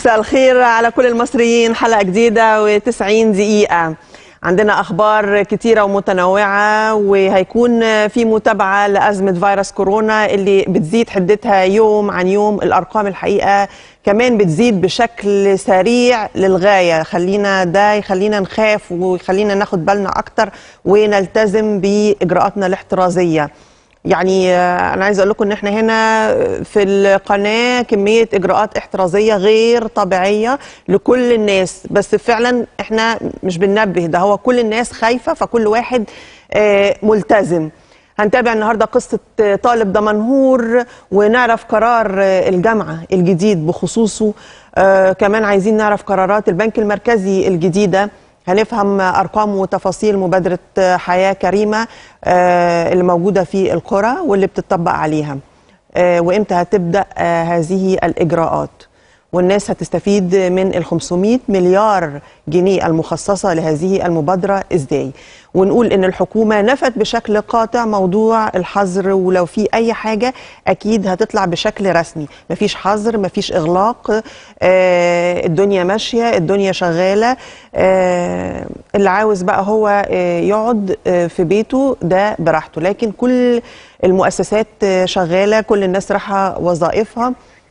مساء الخير على كل المصريين حلقة جديدة و90 دقيقة عندنا أخبار كتيرة ومتنوعة وهيكون في متابعة لأزمة فيروس كورونا اللي بتزيد حدتها يوم عن يوم الأرقام الحقيقة كمان بتزيد بشكل سريع للغاية خلينا ده يخلينا نخاف ويخلينا ناخد بالنا أكتر ونلتزم بإجراءاتنا الاحترازية يعني انا عايزه اقول لكم ان احنا هنا في القناه كميه اجراءات احترازيه غير طبيعيه لكل الناس بس فعلا احنا مش بننبه ده هو كل الناس خايفه فكل واحد ملتزم هنتابع النهارده قصه طالب دمنهور ونعرف قرار الجامعه الجديد بخصوصه كمان عايزين نعرف قرارات البنك المركزي الجديده هنفهم ارقام وتفاصيل مبادره حياه كريمه اللي موجوده في القرى واللي بتطبق عليها وامتى هتبدا هذه الاجراءات والناس هتستفيد من ال 500 مليار جنيه المخصصه لهذه المبادره ازاي ونقول ان الحكومه نفت بشكل قاطع موضوع الحظر ولو في اي حاجه اكيد هتطلع بشكل رسمي مفيش حظر مفيش اغلاق آه الدنيا ماشيه الدنيا شغاله آه اللي عاوز بقى هو آه يقعد آه في بيته ده براحته لكن كل المؤسسات شغاله كل الناس رايحه وظائفها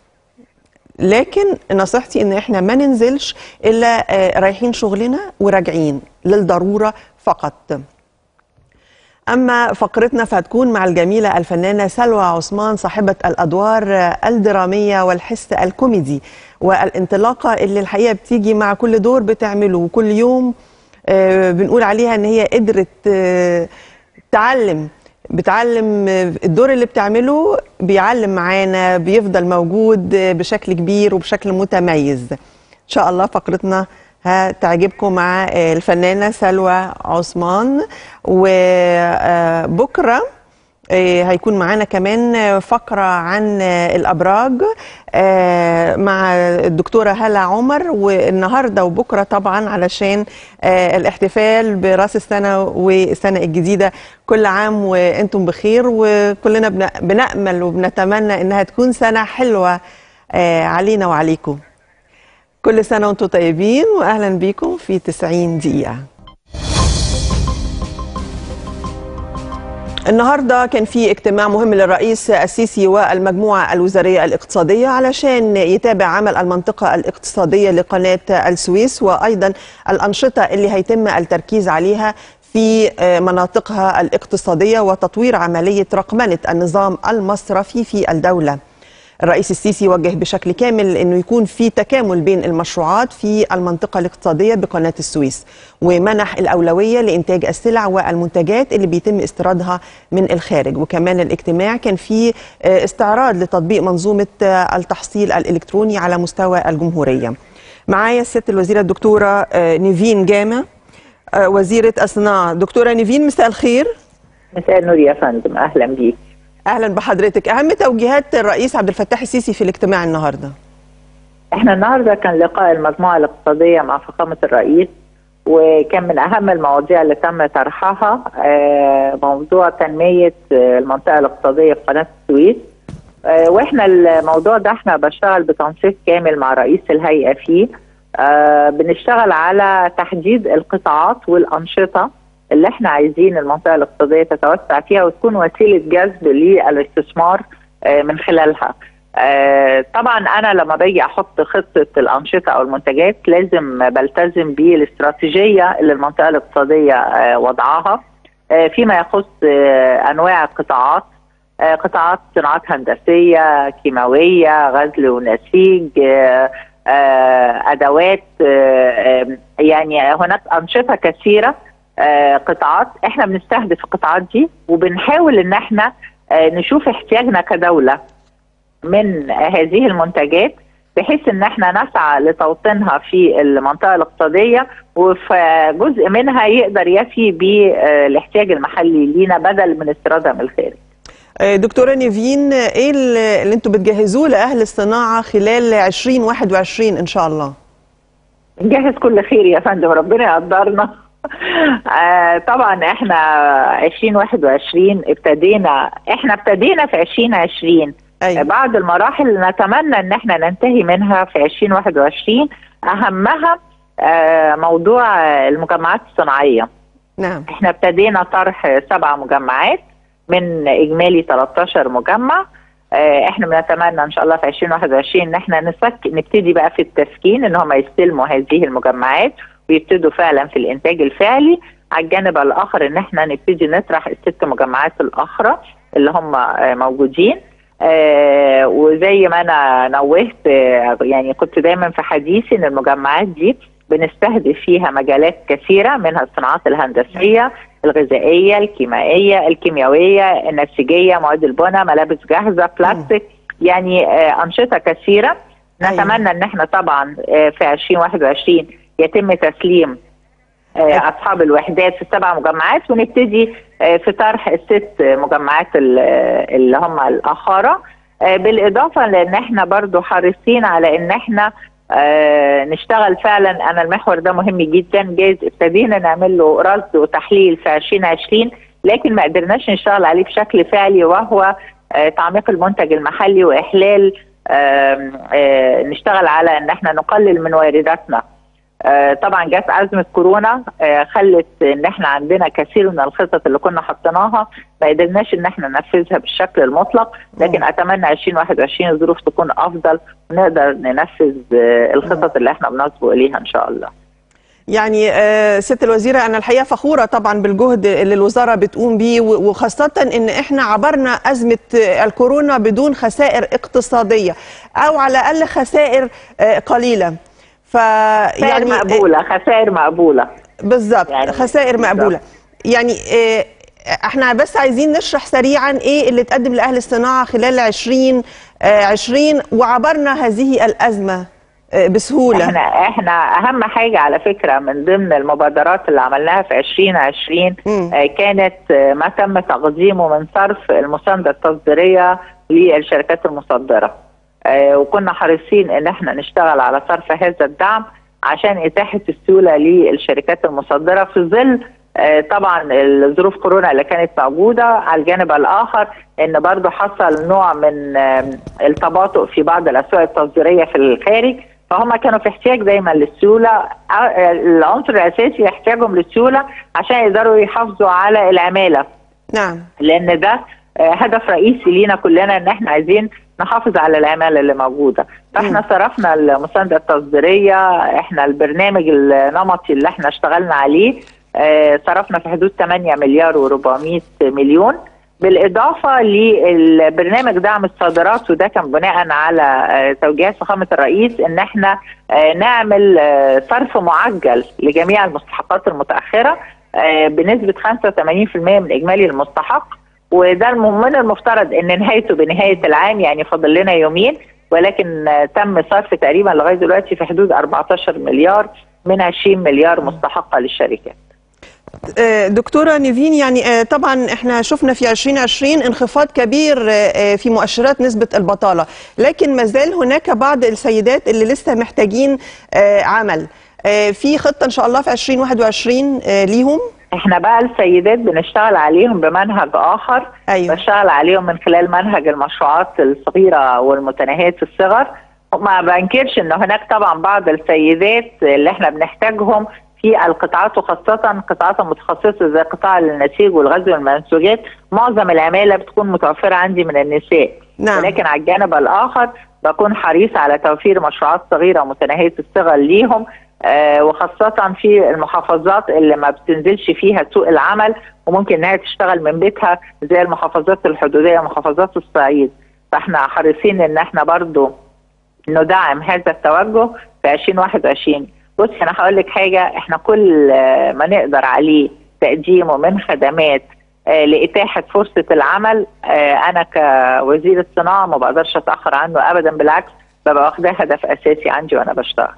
لكن نصيحتي ان احنا ما ننزلش الا رايحين شغلنا وراجعين للضروره فقط اما فقرتنا فهتكون مع الجميله الفنانه سلوى عثمان صاحبه الادوار الدراميه والحس الكوميدي والانطلاقه اللي الحقيقه بتيجي مع كل دور بتعمله وكل يوم بنقول عليها ان هي قدرت تعلم بتعلم الدور اللي بتعمله بيعلم معانا بيفضل موجود بشكل كبير وبشكل متميز ان شاء الله فقرتنا هتعجبكم مع الفنانة سلوى عثمان وبكرة هيكون معانا كمان فقرة عن الأبراج مع الدكتورة هلا عمر والنهاردة وبكرة طبعا علشان الاحتفال برأس السنة والسنة الجديدة كل عام وانتم بخير وكلنا بنأمل وبنتمنى انها تكون سنة حلوة علينا وعليكم كل سنة وانتم طيبين وأهلا بيكم في 90 دقيقة النهارده كان في اجتماع مهم للرئيس السيسي والمجموعه الوزاريه الاقتصاديه علشان يتابع عمل المنطقه الاقتصاديه لقناه السويس وايضا الانشطه اللي هيتم التركيز عليها في مناطقها الاقتصاديه وتطوير عمليه رقمنه النظام المصرفي في الدوله. الرئيس السيسي وجه بشكل كامل انه يكون في تكامل بين المشروعات في المنطقه الاقتصاديه بقناه السويس ومنح الاولويه لانتاج السلع والمنتجات اللي بيتم استيرادها من الخارج وكمان الاجتماع كان فيه استعراض لتطبيق منظومه التحصيل الالكتروني على مستوى الجمهوريه. معايا الست الوزيره الدكتوره نيفين جامع وزيره الصناعه دكتوره نيفين مساء الخير مساء النور يا فندم اهلا بيك اهلا بحضرتك اهم توجيهات الرئيس عبد الفتاح السيسي في الاجتماع النهارده احنا النهارده كان لقاء المجموعه الاقتصاديه مع فخامه الرئيس وكان من اهم المواضيع اللي تم طرحها موضوع تنميه المنطقه الاقتصاديه في قناه السويس واحنا الموضوع ده احنا بشتغل بتنسيق كامل مع رئيس الهيئه فيه بنشتغل على تحديد القطاعات والانشطه اللي احنا عايزين المنطقه الاقتصاديه تتوسع فيها وتكون وسيله جذب للاستثمار من خلالها. طبعا انا لما باجي احط خطه الانشطه او المنتجات لازم بلتزم بالاستراتيجيه اللي المنطقه الاقتصاديه وضعها فيما يخص انواع القطاعات قطاعات صناعات هندسيه كيماويه غزل ونسيج ادوات يعني هناك انشطه كثيره آه قطاعات احنا بنستهدف القطاعات دي وبنحاول ان احنا آه نشوف احتياجنا كدوله من آه هذه المنتجات بحيث ان احنا نسعى لتوطينها في المنطقه الاقتصاديه وفي جزء منها يقدر يفي بالاحتياج المحلي لينا بدل من استيرادها من الخارج. دكتوره نيفين ايه اللي انتم بتجهزوه لاهل الصناعه خلال 2021 ان شاء الله؟ نجهز كل خير يا فندم ربنا يقدرنا آه طبعا احنا 2021 ابتدينا احنا ابتدينا في 2020 أيوة. بعض المراحل اللي نتمنى ان احنا ننتهي منها في 2021 اهمها آه، موضوع آه، المجمعات الصناعيه نعم احنا ابتدينا طرح سبع مجمعات من اجمالي 13 مجمع آه، احنا بنتمنى ان شاء الله في 2021 ان احنا نسك نبتدي بقى في التسكين ان هم يستلموا هذه المجمعات ويبتدوا فعلا في الانتاج الفعلي على الجانب الاخر ان احنا نبتدي نطرح الست مجمعات الاخرى اللي هم آه، موجودين آه وزي ما انا نوهت آه يعني كنت دايما في حديثي ان المجمعات دي بنستهدف فيها مجالات كثيره منها الصناعات الهندسيه الغذائيه الكيميائيه الكيميائيه النسيجيه مواد البناء ملابس جاهزه بلاستيك يعني آه انشطه كثيره أيوة. نتمنى ان احنا طبعا آه في 2021 يتم تسليم آه، اصحاب الوحدات في السبع مجمعات ونبتدي آه، في طرح الست مجمعات ال- آه، اللي هم الاخاره آه، بالاضافه لان احنا برضو حريصين على ان احنا آه، نشتغل فعلا انا المحور ده مهم جدا جايز ابتدينا نعمل له رصد وتحليل في 2020 لكن ما قدرناش نشتغل عليه بشكل فعلي وهو آه، تعميق المنتج المحلي واحلال آم، آه، نشتغل على ان احنا نقلل من وارداتنا آه، طبعا جت ازمه كورونا آه، خلت ان احنا عندنا كثير من الخطط اللي كنا حطيناها ما قدرناش ان احنا ننفذها بالشكل المطلق لكن اتمنى 2021 الظروف تكون افضل ونقدر ننفذ آه، الخطط اللي احنا بنصبو اليها ان شاء الله يعني آه، ست الوزيرة أنا الحقيقة فخورة طبعا بالجهد اللي الوزارة بتقوم بيه و- وخاصة إن إحنا عبرنا أزمة آه، الكورونا بدون خسائر اقتصادية أو على الأقل خسائر آه، قليلة ف خسائر يعني مقبوله خسائر مقبوله بالظبط يعني خسائر بالظبط. مقبولة يعني آه، احنا بس عايزين نشرح سريعا ايه اللي تقدم لاهل الصناعه خلال 20 آه، 20 وعبرنا هذه الازمه آه، بسهوله احنا احنا اهم حاجه على فكره من ضمن المبادرات اللي عملناها في 2020 مم. آه، كانت آه، ما تم تقديمه من صرف المسانده التصديريه للشركات المصدره آه، وكنا حريصين ان احنا نشتغل على صرف هذا الدعم عشان اتاحه السيوله للشركات المصدره في ظل آه، طبعا ظروف كورونا اللي كانت موجوده على الجانب الاخر ان برضو حصل نوع من آه، التباطؤ في بعض الاسواق التصديريه في الخارج فهم كانوا في احتياج دايما للسيوله آه، العنصر الاساسي احتياجهم للسيوله عشان يقدروا يحافظوا على العماله نعم لان ده آه، هدف رئيسي لينا كلنا ان احنا عايزين نحافظ على العماله اللي موجوده فاحنا صرفنا المسانده التصديريه احنا البرنامج النمطي اللي احنا اشتغلنا عليه آه، صرفنا في حدود 8 مليار و400 مليون بالاضافه للبرنامج دعم الصادرات وده كان بناء على آه، توجيهات فخامه الرئيس ان احنا آه، نعمل آه، صرف معجل لجميع المستحقات المتاخره آه، بنسبه 85% من اجمالي المستحق وده الم- من المفترض ان نهايته بنهايه العام يعني فاضل لنا يومين ولكن آه، تم صرف تقريبا لغايه دلوقتي في حدود 14 مليار من 20 مليار مستحقه للشركات. آه، دكتورة نيفين يعني آه، طبعا احنا شفنا في 2020 انخفاض كبير آه، آه، في مؤشرات نسبة البطالة لكن ما زال هناك بعض السيدات اللي لسه محتاجين آه، عمل آه، في خطة ان شاء الله في 2021 آه، ليهم احنا بقى السيدات بنشتغل عليهم بمنهج اخر أيوة. بشتغل عليهم من خلال منهج المشروعات الصغيره والمتناهيه الصغر ما بنكرش ان هناك طبعا بعض السيدات اللي احنا بنحتاجهم في القطاعات وخاصة القطاعات المتخصصة زي قطاع النسيج والغزل والمنسوجات معظم العمالة بتكون متوفرة عندي من النساء نعم. ولكن على الجانب الآخر بكون حريص على توفير مشروعات صغيرة متناهية الصغر ليهم آه وخاصة في المحافظات اللي ما بتنزلش فيها سوق العمل وممكن انها تشتغل من بيتها زي المحافظات الحدودية محافظات الصعيد فاحنا حريصين ان احنا برضو ندعم هذا التوجه في 2021 بصي انا هقول لك حاجه احنا كل آه، ما نقدر عليه تقديمه من خدمات آه، لاتاحه فرصه العمل آه، انا كوزيره صناعه ما بقدرش اتاخر عنه ابدا بالعكس ببقى واخداه هدف اساسي عندي وانا بشتغل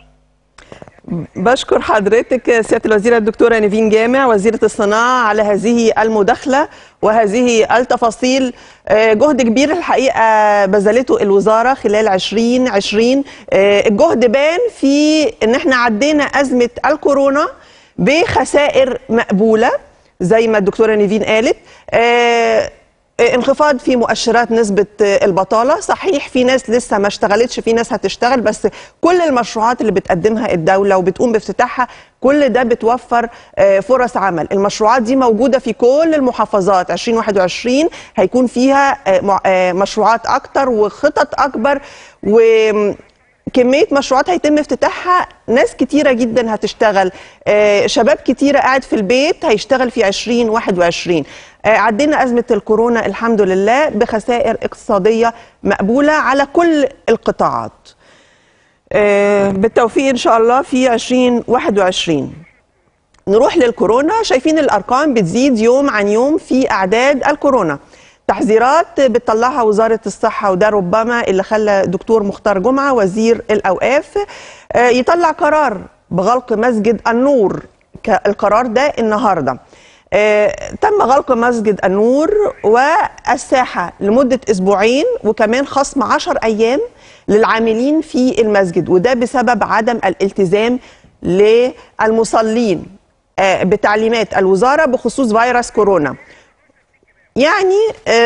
بشكر حضرتك سيادة الوزيرة الدكتورة نيفين جامع وزيرة الصناعة على هذه المداخلة وهذه التفاصيل آه، جهد كبير الحقيقة بذلته الوزارة خلال 2020 آه، الجهد بان في ان احنا عدينا أزمة الكورونا بخسائر مقبولة زي ما الدكتورة نيفين قالت آه، انخفاض في مؤشرات نسبة البطالة صحيح في ناس لسه ما اشتغلتش في ناس هتشتغل بس كل المشروعات اللي بتقدمها الدولة وبتقوم بافتتاحها كل ده بتوفر فرص عمل المشروعات دي موجودة في كل المحافظات 2021 هيكون فيها مشروعات أكتر وخطط أكبر و كمية مشروعات هيتم افتتاحها ناس كتيرة جدا هتشتغل آه شباب كتيرة قاعد في البيت هيشتغل في 2021 آه عدينا أزمة الكورونا الحمد لله بخسائر اقتصادية مقبولة على كل القطاعات آه بالتوفيق إن شاء الله في 2021 نروح للكورونا شايفين الأرقام بتزيد يوم عن يوم في أعداد الكورونا تحذيرات بتطلعها وزارة الصحة وده ربما اللي خلى دكتور مختار جمعة وزير الأوقاف يطلع قرار بغلق مسجد النور القرار ده النهاردة تم غلق مسجد النور والساحة لمدة أسبوعين وكمان خصم عشر أيام للعاملين في المسجد وده بسبب عدم الالتزام للمصلين بتعليمات الوزارة بخصوص فيروس كورونا يعني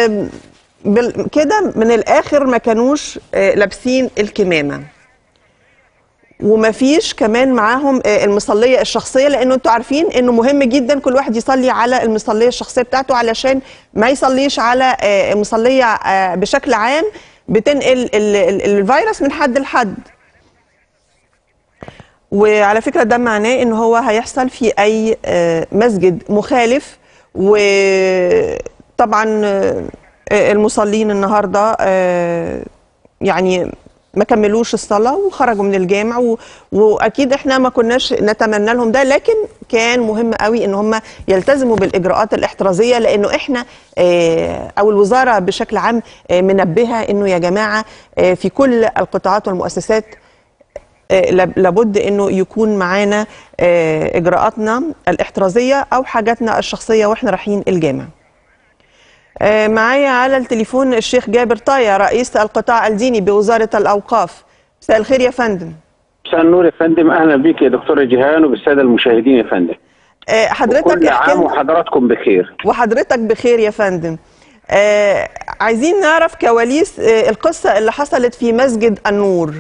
كده من الاخر ما كانوش لابسين الكمامه وما فيش كمان معاهم المصليه الشخصيه لانه انتوا عارفين انه مهم جدا كل واحد يصلي على المصليه الشخصيه بتاعته علشان ما يصليش على مصليه بشكل عام بتنقل الفيروس من حد لحد وعلى فكره ده معناه ان هو هيحصل في اي مسجد مخالف و طبعا المصلين النهارده يعني ما كملوش الصلاه وخرجوا من الجامع واكيد احنا ما كناش نتمنى لهم ده لكن كان مهم قوي ان هم يلتزموا بالاجراءات الاحترازيه لانه احنا او الوزاره بشكل عام منبهه انه يا جماعه في كل القطاعات والمؤسسات لابد انه يكون معانا اجراءاتنا الاحترازيه او حاجاتنا الشخصيه واحنا رايحين الجامع. معايا على التليفون الشيخ جابر طايا رئيس القطاع الديني بوزاره الاوقاف. مساء الخير يا فندم. مساء النور يا فندم اهلا بك يا دكتوره جيهان وبالساده المشاهدين يا فندم. حضرتك كل عام وحضراتكم بخير. وحضرتك بخير يا فندم. آه عايزين نعرف كواليس آه القصه اللي حصلت في مسجد النور.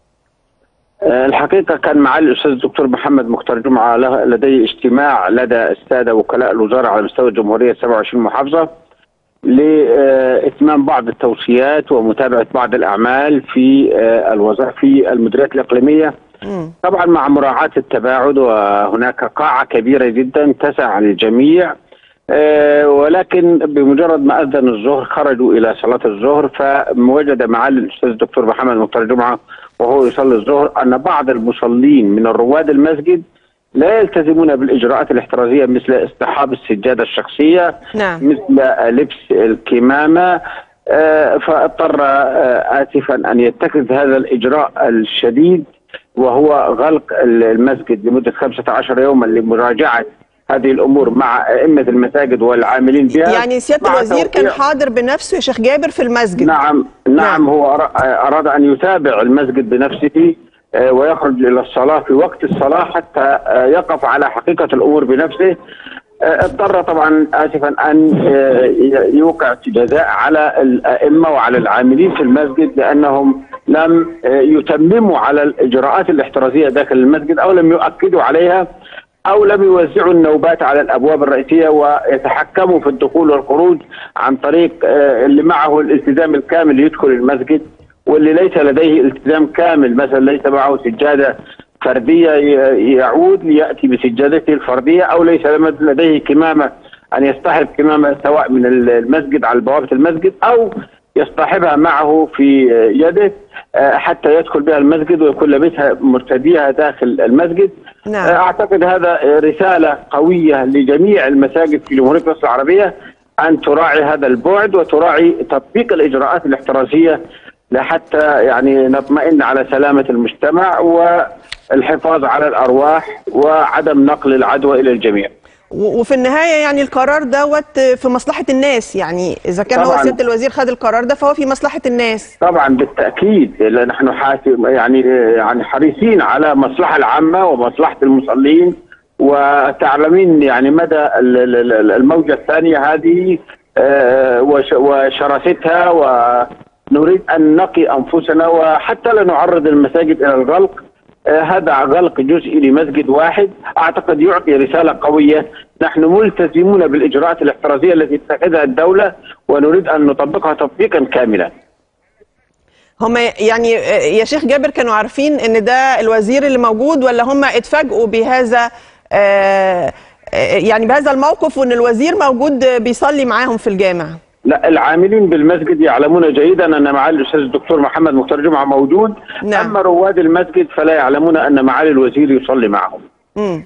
الحقيقة كان معالي الأستاذ الدكتور محمد مختار جمعة لديه اجتماع لدى السادة وكلاء الوزارة على مستوى الجمهورية 27 محافظة لإتمام بعض التوصيات ومتابعة بعض الأعمال في الوزارة في المديريات الإقليمية طبعا مع مراعاة التباعد وهناك قاعة كبيرة جدا تسع للجميع ولكن بمجرد ما أذن الظهر خرجوا إلى صلاة الظهر فوجد معالي الأستاذ الدكتور محمد مختار جمعة وهو يصلي الظهر ان بعض المصلين من الرواد المسجد لا يلتزمون بالاجراءات الاحترازيه مثل اصطحاب السجاده الشخصيه نعم. مثل لبس الكمامه آه فاضطر آه اسفا ان يتخذ هذا الاجراء الشديد وهو غلق المسجد لمده 15 يوما لمراجعه هذه الامور مع ائمه المساجد والعاملين بها يعني سياده الوزير كان حاضر بنفسه يا شيخ جابر في المسجد نعم نعم, نعم. هو اراد ان يتابع المسجد بنفسه ويخرج الى الصلاه في وقت الصلاه حتى يقف على حقيقه الامور بنفسه اضطر طبعا اسفا ان يوقع جزاء على الائمه وعلى العاملين في المسجد لانهم لم يتمموا على الاجراءات الاحترازيه داخل المسجد او لم يؤكدوا عليها او لم يوزعوا النوبات على الابواب الرئيسيه ويتحكموا في الدخول والخروج عن طريق اللي معه الالتزام الكامل يدخل المسجد واللي ليس لديه التزام كامل مثلا ليس معه سجاده فرديه يعود لياتي بسجادته الفرديه او ليس لديه كمامه ان يصطحب كمامه سواء من المسجد على بوابه المسجد او يصطحبها معه في يده حتى يدخل بها المسجد ويكون لابسها مرتديها داخل المسجد نعم. اعتقد هذا رساله قويه لجميع المساجد في جمهوريه مصر العربيه ان تراعي هذا البعد وتراعي تطبيق الاجراءات الاحترازيه لحتى يعني نطمئن على سلامه المجتمع والحفاظ على الارواح وعدم نقل العدوى الى الجميع. وفي النهايه يعني القرار دوت في مصلحه الناس يعني اذا كان هو سياده الوزير خد القرار ده فهو في مصلحه الناس طبعا بالتاكيد نحن حاسب يعني يعني حريصين على المصلحه العامه ومصلحه المصلين وتعلمين يعني مدى الموجه الثانيه هذه آه، وش- وشراستها ونريد ان نقي انفسنا وحتى لا نعرض المساجد الى الغلق آه، هذا غلق جزئي لمسجد واحد اعتقد يعطي رساله قويه نحن ملتزمون بالاجراءات الاحترازيه التي تتخذها الدوله ونريد ان نطبقها تطبيقا كاملا هم يعني آه، يا شيخ جابر كانوا عارفين ان ده الوزير اللي موجود ولا هم اتفاجئوا بهذا آه، آه، يعني بهذا الموقف وان الوزير موجود بيصلي معاهم في الجامع لا العاملين بالمسجد يعلمون جيدا ان معالي الاستاذ الدكتور محمد مختار جمعه موجود نعم. اما رواد المسجد فلا يعلمون ان معالي الوزير يصلي معهم مم.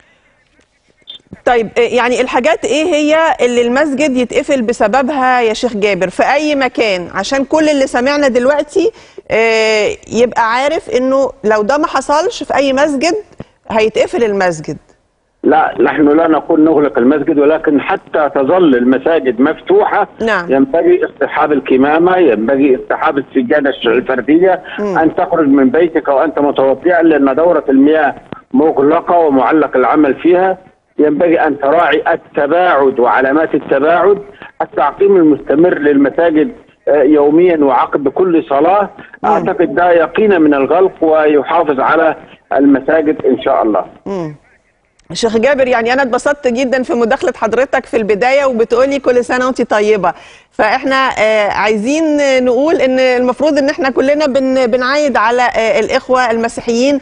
طيب آه، يعني الحاجات ايه هي اللي المسجد يتقفل بسببها يا شيخ جابر في اي مكان عشان كل اللي سمعنا دلوقتي آه، يبقى عارف انه لو ده ما حصلش في اي مسجد هيتقفل المسجد لا نحن لا نقول نغلق المسجد ولكن حتى تظل المساجد مفتوحة نعم. ينبغي اصطحاب الكمامة ينبغي اصطحاب السجادة الش- الفردية أن تخرج من بيتك وأنت متوضئا لأن دورة المياه مغلقة ومعلق العمل فيها ينبغي أن تراعي التباعد وعلامات التباعد التعقيم المستمر للمساجد آه، يوميا وعقب كل صلاة أعتقد ده يقينا من الغلق ويحافظ على المساجد إن شاء الله شيخ جابر يعني انا اتبسطت جدا في مداخله حضرتك في البدايه وبتقولي كل سنه وانت طيبه فاحنا آه، عايزين نقول ان المفروض ان احنا كلنا بن بنعايد على آه، الاخوه المسيحيين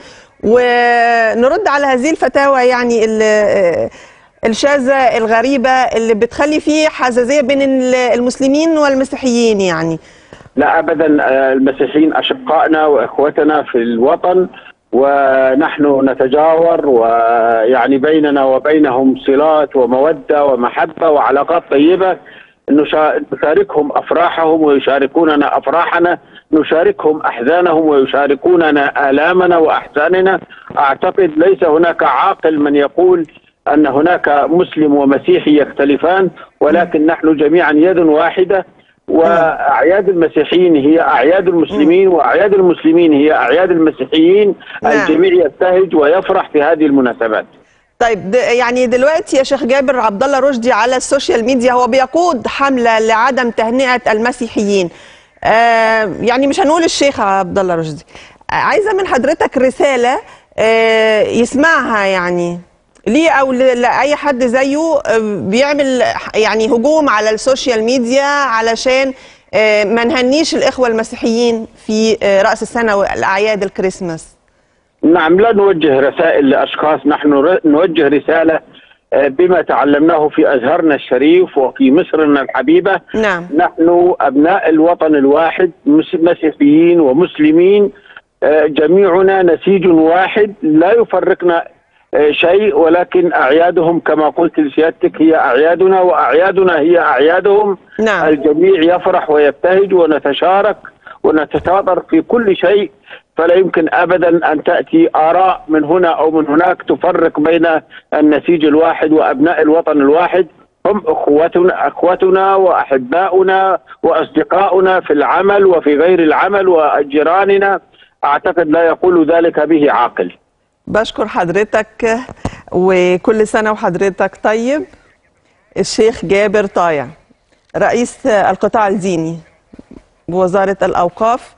ونرد على هذه الفتاوى يعني ال- آه، الشاذه الغريبه اللي بتخلي فيه حزازيه بين ال- المسلمين والمسيحيين يعني لا ابدا آه، المسيحيين اشقائنا واخوتنا في الوطن ونحن نتجاور ويعني بيننا وبينهم صلات وموده ومحبه وعلاقات طيبه نشا- نشاركهم افراحهم ويشاركوننا افراحنا نشاركهم احزانهم ويشاركوننا الامنا واحزاننا اعتقد ليس هناك عاقل من يقول ان هناك مسلم ومسيحي يختلفان ولكن نحن جميعا يد واحده واعياد المسيحيين هي اعياد المسلمين واعياد المسلمين هي اعياد المسيحيين نعم. الجميع يبتهج ويفرح في هذه المناسبات طيب د- يعني دلوقتي يا شيخ جابر عبد الله رشدي على السوشيال ميديا هو بيقود حمله لعدم تهنئه المسيحيين آه يعني مش هنقول الشيخ عبد الله رشدي آه، عايزه من حضرتك رساله آه يسمعها يعني ليه او ل- لاي حد زيه آه، بيعمل يعني هجوم على السوشيال ميديا علشان آه، ما نهنيش الاخوه المسيحيين في آه، راس السنه والاعياد الكريسماس نعم لا نوجه رسائل لاشخاص نحن ر- نوجه رساله آه، بما تعلمناه في ازهرنا الشريف وفي مصرنا الحبيبه نعم نحن ابناء الوطن الواحد مس- مسيحيين ومسلمين آه، جميعنا نسيج واحد لا يفرقنا آه، شيء ولكن اعيادهم كما قلت لسيادتك هي اعيادنا واعيادنا هي اعيادهم نعم. الجميع يفرح ويبتهج ونتشارك ونتشاطر في كل شيء فلا يمكن ابدا ان تاتي اراء من هنا او من هناك تفرق بين النسيج الواحد وابناء الوطن الواحد هم اخوتنا اخوتنا واحباؤنا واصدقاؤنا في العمل وفي غير العمل وجيراننا اعتقد لا يقول ذلك به عاقل بشكر حضرتك وكل سنة وحضرتك طيب الشيخ جابر طايع رئيس القطاع الديني بوزارة الأوقاف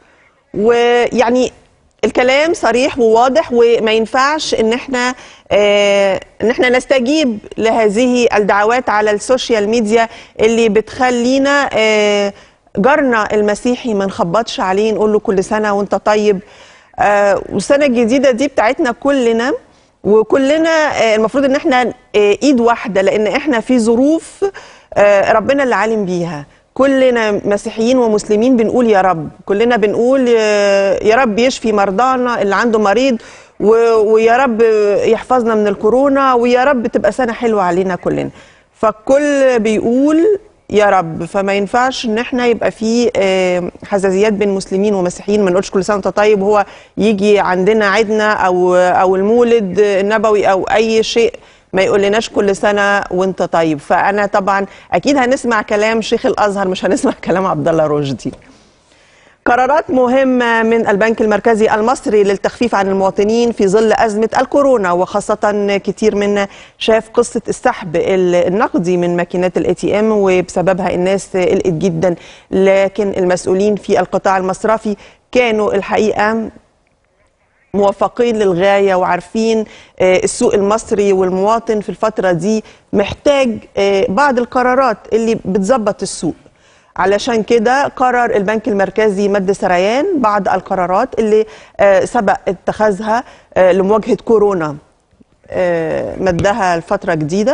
ويعني الكلام صريح وواضح وما ينفعش ان احنا آه ان احنا نستجيب لهذه الدعوات على السوشيال ميديا اللي بتخلينا آه جارنا المسيحي ما نخبطش عليه نقول له كل سنه وانت طيب آه والسنه الجديده دي بتاعتنا كلنا وكلنا آه المفروض ان احنا آه ايد واحده لان احنا في ظروف آه ربنا اللي عالم بيها كلنا مسيحيين ومسلمين بنقول يا رب كلنا بنقول آه، يا رب يشفي مرضانا اللي عنده مريض و- ويا رب يحفظنا من الكورونا ويا رب تبقى سنة حلوة علينا كلنا فالكل بيقول يا رب فما ينفعش ان احنا يبقى في آه، حزازيات بين مسلمين ومسيحيين ما نقولش كل سنه وانت طيب وهو يجي عندنا عيدنا او او المولد النبوي او اي شيء ما يقولناش كل سنه وانت طيب فانا طبعا اكيد هنسمع كلام شيخ الازهر مش هنسمع كلام عبد الله رشدي قرارات مهمة من البنك المركزي المصري للتخفيف عن المواطنين في ظل أزمة الكورونا وخاصة كتير منا شاف قصة السحب النقدي من ماكينات الاي تي ام وبسببها الناس قلقت جدا لكن المسؤولين في القطاع المصرفي كانوا الحقيقة موفقين للغاية وعارفين السوق المصري والمواطن في الفترة دي محتاج بعض القرارات اللي بتظبط السوق علشان كده قرر البنك المركزي مد سريان بعض القرارات اللي سبق اتخاذها لمواجهة كورونا مدها لفترة جديدة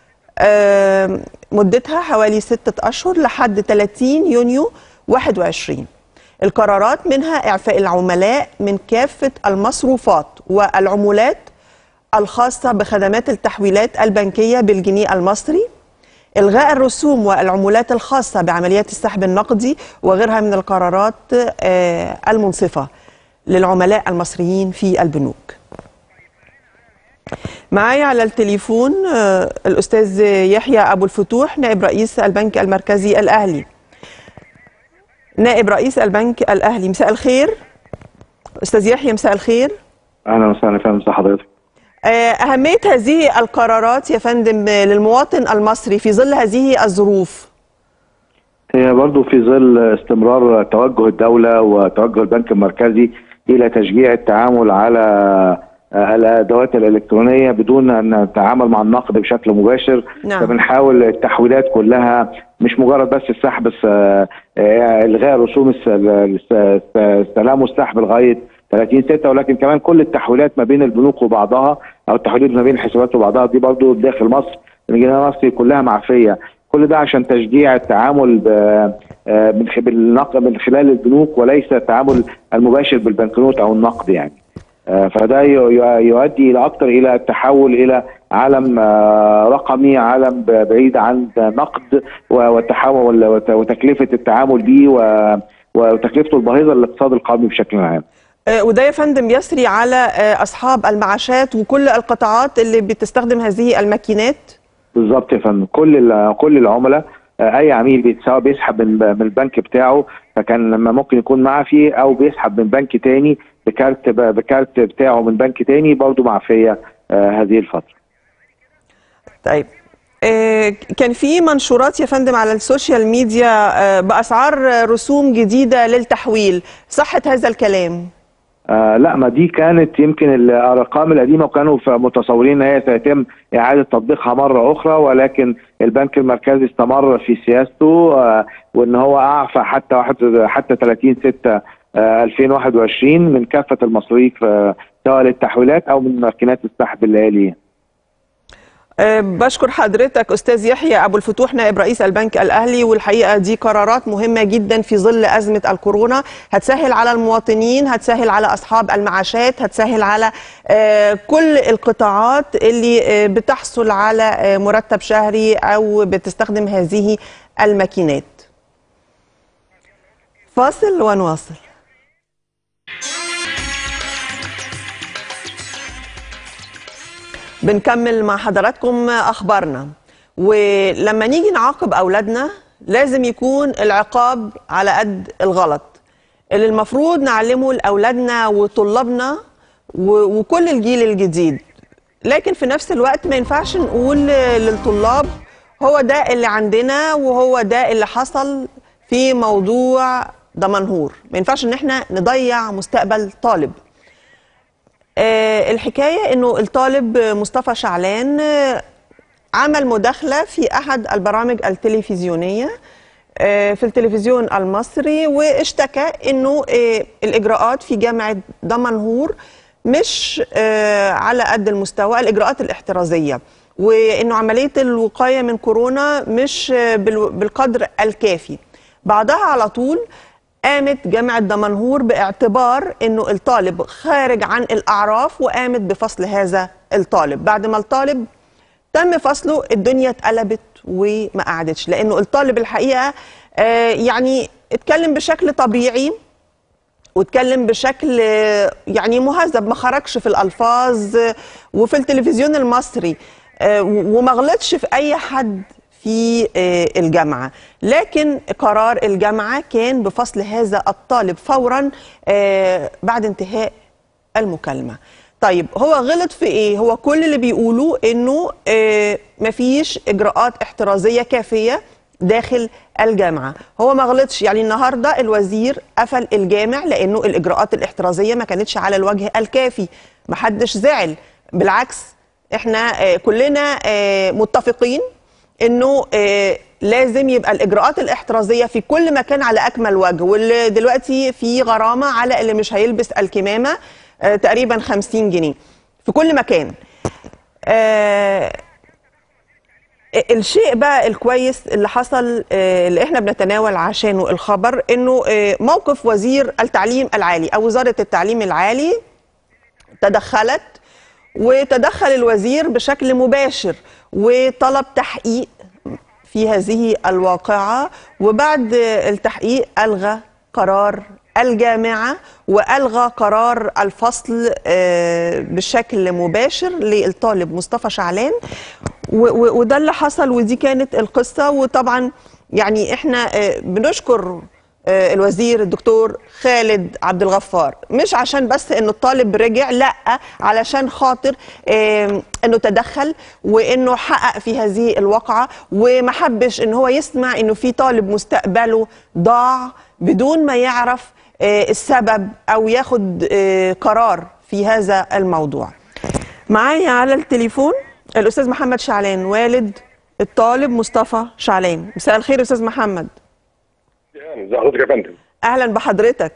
مدتها حوالي ستة أشهر لحد 30 يونيو 21 القرارات منها إعفاء العملاء من كافة المصروفات والعمولات الخاصة بخدمات التحويلات البنكية بالجنيه المصري إلغاء الرسوم والعمولات الخاصة بعمليات السحب النقدي وغيرها من القرارات المنصفة للعملاء المصريين في البنوك معايا على التليفون الأستاذ يحيى أبو الفتوح نائب رئيس البنك المركزي الأهلي نائب رئيس البنك الأهلي مساء الخير أستاذ يحيى مساء الخير أهلا وسهلا فندم حضرتك أهمية هذه القرارات يا فندم للمواطن المصري في ظل هذه الظروف هي برضو في ظل استمرار توجه الدولة وتوجه البنك المركزي إلى تشجيع التعامل على الادوات الالكترونيه بدون ان نتعامل مع النقد بشكل مباشر نعم. فبنحاول التحويلات كلها مش مجرد بس السحب بس الغاء رسوم السلام والسحب لغايه 30 6 ولكن كمان كل التحويلات ما بين البنوك وبعضها او التحويلات ما بين الحسابات وبعضها دي برضو داخل مصر الجنيه المصري كلها معفيه كل ده عشان تشجيع التعامل من بالنقد من خلال البنوك وليس التعامل المباشر بالبنكنوت او النقد يعني فده يؤدي الى اكثر الى التحول الى عالم رقمي عالم بعيد عن نقد والتحول وتكلفه التعامل به وتكلفته الباهظه للاقتصاد القومي بشكل عام. وده يا فندم يسري على اصحاب المعاشات وكل القطاعات اللي بتستخدم هذه الماكينات بالظبط يا فندم كل كل العملاء اي عميل سواء بيسحب من البنك بتاعه فكان لما ممكن يكون معفي او بيسحب من بنك تاني بكارت بكارت بتاعه من بنك تاني برضه معفيه هذه الفتره. طيب كان في منشورات يا فندم على السوشيال ميديا باسعار رسوم جديده للتحويل صحه هذا الكلام آه لا ما دي كانت يمكن الارقام القديمه وكانوا متصورين ان هي سيتم اعاده تطبيقها مره اخرى ولكن البنك المركزي استمر في سياسته آه وان هو اعفى حتى واحد حتى 30 6 آه 2021 من كافه المصاريف سواء للتحويلات او من ماكينات السحب اللياليه. بشكر حضرتك استاذ يحيى ابو الفتوح نائب رئيس البنك الاهلي والحقيقه دي قرارات مهمه جدا في ظل ازمه الكورونا هتسهل على المواطنين هتسهل على اصحاب المعاشات هتسهل على كل القطاعات اللي بتحصل على مرتب شهري او بتستخدم هذه الماكينات فاصل ونواصل بنكمل مع حضراتكم اخبارنا ولما نيجي نعاقب اولادنا لازم يكون العقاب على قد الغلط اللي المفروض نعلمه لاولادنا وطلابنا وكل الجيل الجديد لكن في نفس الوقت ما ينفعش نقول للطلاب هو ده اللي عندنا وهو ده اللي حصل في موضوع دمنهور ما ينفعش ان احنا نضيع مستقبل طالب الحكاية انه الطالب مصطفى شعلان عمل مداخلة في احد البرامج التلفزيونية في التلفزيون المصري واشتكى انه الاجراءات في جامعة دمنهور مش على قد المستوى الاجراءات الاحترازية وانه عملية الوقاية من كورونا مش بالقدر الكافي بعدها على طول قامت جامعة دمنهور باعتبار انه الطالب خارج عن الاعراف وقامت بفصل هذا الطالب بعد ما الطالب تم فصله الدنيا اتقلبت وما قعدتش لانه الطالب الحقيقة آه يعني اتكلم بشكل طبيعي واتكلم بشكل يعني مهذب ما خرجش في الالفاظ وفي التلفزيون المصري آه وما غلطش في اي حد في آه، الجامعة لكن قرار الجامعة كان بفصل هذا الطالب فورا آه، بعد انتهاء المكالمة طيب هو غلط في ايه هو كل اللي بيقولوا انه آه، مفيش اجراءات احترازية كافية داخل الجامعة هو ما غلطش يعني النهاردة الوزير قفل الجامع لانه الاجراءات الاحترازية ما كانتش على الوجه الكافي محدش زعل بالعكس احنا آه، كلنا آه، متفقين انه آه، لازم يبقى الاجراءات الاحترازيه في كل مكان على اكمل وجه واللي دلوقتي في غرامه على اللي مش هيلبس الكمامه آه، تقريبا 50 جنيه في كل مكان آه، الشيء بقى الكويس اللي حصل آه، اللي احنا بنتناول عشانه الخبر انه آه، موقف وزير التعليم العالي او وزاره التعليم العالي تدخلت وتدخل الوزير بشكل مباشر وطلب تحقيق في هذه الواقعة وبعد التحقيق ألغى قرار الجامعة وألغى قرار الفصل آه، بشكل مباشر للطالب مصطفى شعلان و- و- وده اللي حصل ودي كانت القصة وطبعا يعني احنا آه، بنشكر آه، الوزير الدكتور خالد عبد الغفار مش عشان بس انه الطالب رجع لا علشان خاطر آم، انه تدخل وانه حقق في هذه الواقعه وما حبش ان هو يسمع انه في طالب مستقبله ضاع بدون ما يعرف آه، السبب او ياخد آه، قرار في هذا الموضوع معايا على التليفون الاستاذ محمد شعلان والد الطالب مصطفى شعلان مساء الخير استاذ محمد ازي حضرتك يا فندم اهلا بحضرتك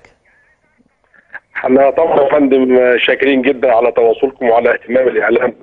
احنا طبعا يا فندم شاكرين جدا على تواصلكم وعلى اهتمام الاعلام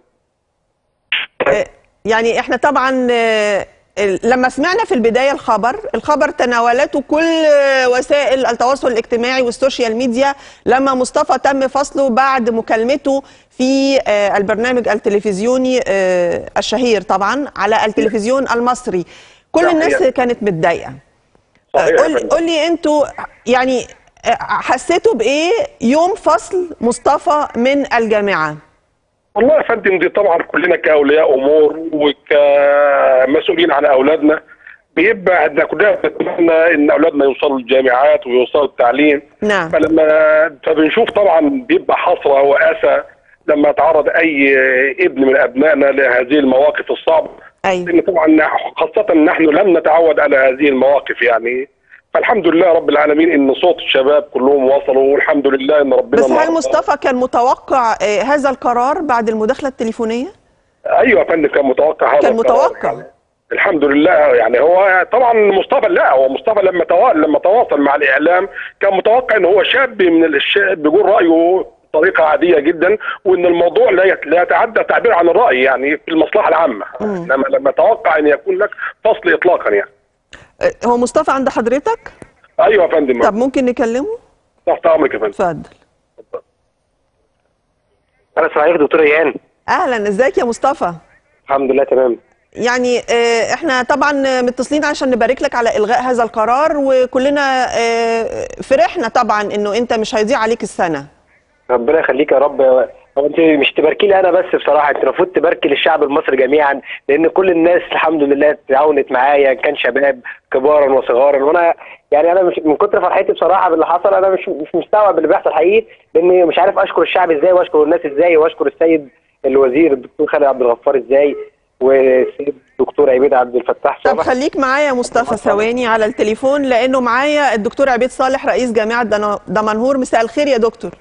آه، يعني احنا طبعا آه، ال- لما سمعنا في البدايه الخبر الخبر تناولته كل آه، وسائل التواصل الاجتماعي والسوشيال ميديا لما مصطفى تم فصله بعد مكالمته في آه، البرنامج التلفزيوني آه، الشهير طبعا على التلفزيون المصري كل صحيح. الناس كانت متضايقه صحيح يا قول فندم. قول لي انتوا يعني آه، حسيتوا بايه يوم فصل مصطفى من الجامعه والله يا فندم دي طبعا كلنا كاولياء امور وكمسؤولين عن اولادنا بيبقى احنا كلنا بنتمنى ان اولادنا يوصلوا الجامعات ويوصلوا التعليم نعم فلما فبنشوف طبعا بيبقى حسره واسى لما يتعرض اي ابن من ابنائنا لهذه المواقف الصعبه ايوه لان طبعا خاصه نحن لم نتعود على هذه المواقف يعني فالحمد لله رب العالمين ان صوت الشباب كلهم وصلوا والحمد لله ان ربنا بس هل النهاردة- مصطفى كان متوقع آه، هذا القرار بعد المداخله التليفونيه ايوه يا فندم كان متوقع هذا كان القرار متوقع. يعني. الحمد لله يعني هو طبعا مصطفى لا هو مصطفى لما توا... لما تواصل مع الاعلام كان متوقع ان هو شاب من الشاب بيقول رايه بطريقه عاديه جدا وان الموضوع لا يت... لا يتعدى التعبير عن الراي يعني في المصلحه العامه لما لما توقع ان يكون لك فصل اطلاقا يعني آه، هو مصطفى عند حضرتك ايوه يا فندم طب ممكن نكلمه تحت امرك يا فندم اتفضل انا اسماعيل دكتور ايان اهلا ازيك يا مصطفى الحمد لله تمام يعني آه، احنا طبعا متصلين عشان نبارك لك على الغاء هذا القرار وكلنا آه، فرحنا طبعا انه انت مش هيضيع عليك السنه ربنا يخليك يا رب هو انت مش تباركي لي انا بس بصراحه انت المفروض تباركي للشعب المصري جميعا لان كل الناس الحمد لله تعاونت معايا إن كان شباب كبارا وصغارا وانا يعني انا مش من كتر فرحتي بصراحه باللي حصل انا مش مش مستوعب اللي بيحصل حقيقي لاني مش عارف اشكر الشعب ازاي واشكر الناس ازاي واشكر السيد الوزير الدكتور خالد عبد الغفار ازاي والسيد الدكتور عبيد عبد الفتاح طب صبحي خليك معايا يا مصطفى ثواني على التليفون لانه معايا الدكتور عبيد صالح رئيس جامعه دنا- دمنهور مساء الخير يا دكتور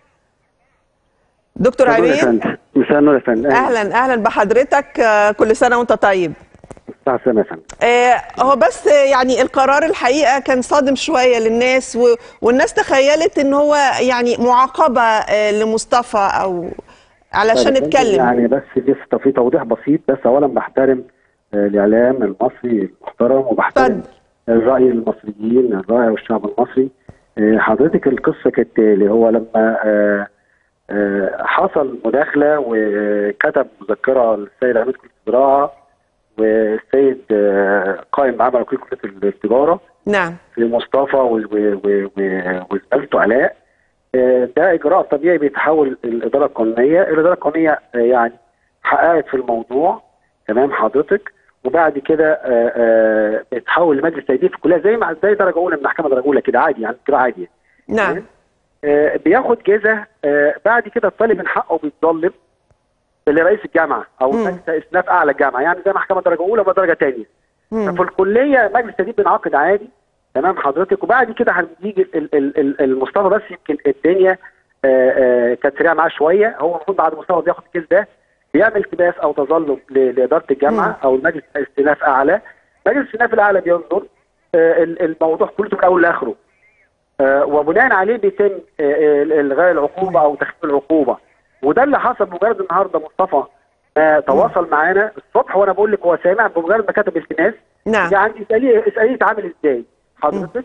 دكتور مساء النور يا عبيد فندم مساء النور يا فندم اهلا اهلا بحضرتك آه، كل سنه وانت طيب الساعة السلام يا فندم آه، هو بس آه، يعني القرار الحقيقه كان صادم شويه للناس و... والناس تخيلت ان هو يعني معاقبه آه، لمصطفى او علشان طيب، نتكلم يعني بس في في توضيح بسيط بس اولا بحترم آه، الاعلام المصري المحترم وبحترم الراي المصريين الراي والشعب المصري آه، حضرتك القصه كانت اللي هو لما آه، آه، حصل مداخله وكتب مذكره للسيد عميد كليه الزراعه والسيد آه، قائم بعمل وكيل كليه التجاره نعم في مصطفى و- و- و- و- وزميلته علاء آه، ده اجراء طبيعي بيتحول الاداره القانونيه، الاداره القانونيه آه، يعني حققت في الموضوع تمام حضرتك وبعد كده آه، آه، بيتحول لمجلس تأديب في الكليه زي ما زي درجه اولى من المحكمه درجه اولى كده عادي يعني كده عادي نعم آه، بياخد جزء آه، بعد كده الطالب من حقه بيتظلم لرئيس الجامعه او مم. مجلس استئناف اعلى الجامعه يعني زي محكمه درجه اولى ودرجه ثانيه مم. ففي الكليه مجلس التدريب بينعقد عادي تمام حضرتك وبعد كده هنيجي ال- ال- ال- المصطفى بس يمكن الدنيا آه، آه، كانت سريعه معاه شويه هو المفروض بعد مصطفى بياخد الكيس ده بيعمل التباس او تظلم ل- لاداره الجامعه او المجلس الاستئناف اعلى مجلس الاستئناف الاعلى بينظر آه، ال- الموضوع كله من اوله لاخره آه، وبناء عليه بيتم آه، آه، الغاء العقوبه او تخفيف العقوبه وده اللي حصل بمجرد النهارده مصطفى آه، تواصل معانا الصبح وانا بقول لك هو سامع بمجرد ما كتب التماس نعم يعني اساليه اساليه اتعامل ازاي حضرتك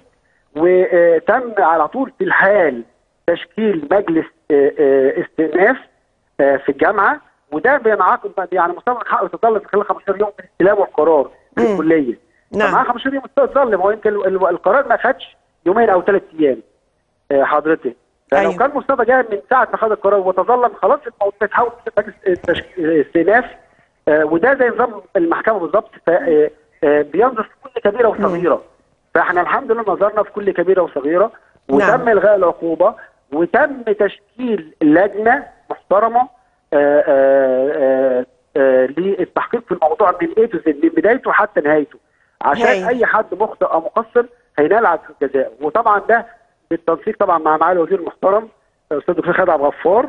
وتم على طول في الحال تشكيل مجلس آه، آه، استئناف آه، في الجامعه وده بينعقد يعني مصطفى من حقه يتظلم في خلال 15 يوم من استلامه القرار في مم. الكليه نعم. معاه 15 يوم يتظلم هو يمكن ال- ال- القرار ما خدش يومين او ثلاث ايام آه، حضرتك فلو أيوة. كان مصطفى جاي من ساعه ما خد القرار وتظلم خلاص الموضوع يتحول مجلس تشك- استئناف آه، وده زي نظام المحكمه بالظبط ف- آه، آه، بينظر في كل كبيره وصغيره فاحنا الحمد لله نظرنا في كل كبيره وصغيره وتم نعم. الغاء العقوبه وتم تشكيل لجنه محترمه آه، آه، آه، آه، للتحقيق في الموضوع من ايه تو زد من بدايته حتى نهايته عشان هاي. اي حد مخطئ او مقصر هينال على الجزاء وطبعا ده بالتنسيق طبعا مع معالي الوزير المحترم الاستاذ الدكتور خالد عبد الغفار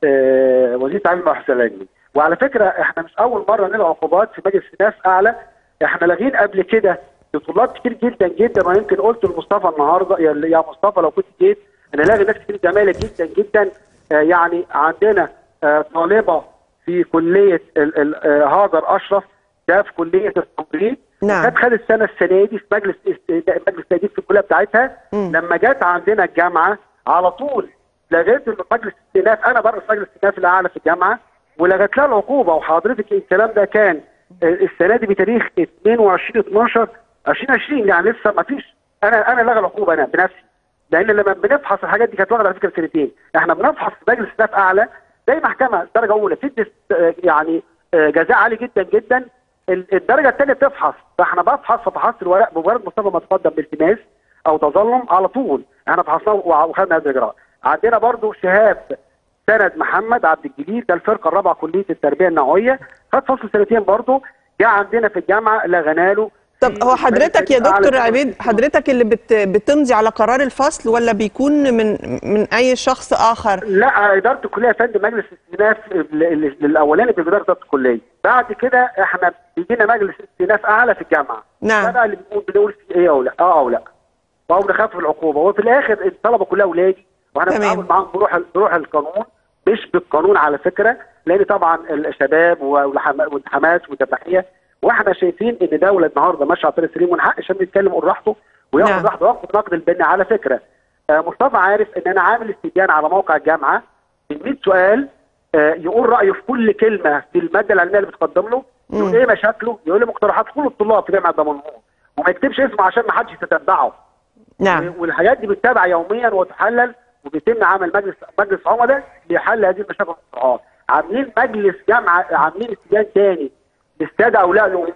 آه، وزير التعليم والبحث العلمي وعلى فكره احنا مش اول مره نلغي عقوبات في مجلس ناس اعلى احنا لاغين قبل كده لطلاب كتير جدا جدا وانا يمكن قلت لمصطفى النهارده يا يا مصطفى لو كنت جيت انا لاغي ناس كتير زمايلك جدا جدا آه، يعني عندنا آه، طالبه في كليه ال- ال- آه، هاجر اشرف ده في كليه التمريض نعم. كانت خدت السنه السنه دي في مجلس است- مجلس تجديد في الكليه بتاعتها مم. لما جت عندنا الجامعه على طول لغيت مجلس الاستئناف انا برئيس مجلس الاستئناف الاعلى في الجامعه ولغت لها العقوبه وحضرتك الكلام ده كان آه، السنه دي بتاريخ 22 12 2020 يعني لسه ما فيش انا انا لغى العقوبه انا بنفسي لان لما بنفحص الحاجات دي كانت واخده على فكره سنتين احنا بنفحص مجلس استئناف اعلى زي محكمه درجه اولى بتدي آه، يعني آه، جزاء عالي جدا جدا ال- الدرجه الثانيه بتفحص فاحنا بفحص ففحصت الورق بمجرد مصطفى ما تقدم بالتماس او تظلم على طول احنا فحصناه وع- وخدنا هذا الاجراء عندنا برضو شهاب سند محمد عبد الجليل ده الفرقه الرابعه كليه التربيه النوعيه خد فصل سنتين برضو جه عندنا في الجامعه لغينا له طب في هو حضرتك يا مجلس أعلى دكتور في عبيد مجلس حضرتك اللي بت بتمضي على قرار الفصل ولا بيكون من من اي شخص اخر لا اداره الكليه يا فندم مجلس استئناف ال- ال- الاولاني باداره اداره الكليه بعد كده احنا بيجينا مجلس استئناف اعلى في الجامعه نعم. ده بقى اللي بنقول بنقول فيه ايه او لا اه او لا او نخفف العقوبه وفي الاخر الطلبه كلها اولادي واحنا تمام. بنتعامل معاهم بروح بروح القانون مش بالقانون على فكره لان طبعا الشباب والحما- والحماس والتبعيه واحنا شايفين ان دوله النهارده ماشيه على طريق سليم ومن حق الشاب يتكلم يقول راحته وياخد نعم. راحته وياخد نقد البني على فكره آه، مصطفى عارف ان انا عامل استبيان على موقع الجامعه من 100 سؤال آه، يقول رايه في كل كلمه في الماده العلميه اللي بتقدم له يقول مم. ايه مشاكله يقول لي مقترحات كل الطلاب في جامعه دمنهور وما يكتبش اسمه عشان ما حدش يتتبعه نعم والحاجات دي بتتابع يوميا وتحلل وبيتم عمل مجلس مجلس عملاء لحل هذه المشاكل والمقترحات عاملين مجلس جامعه عاملين استبيان تاني للساده اولياء الامور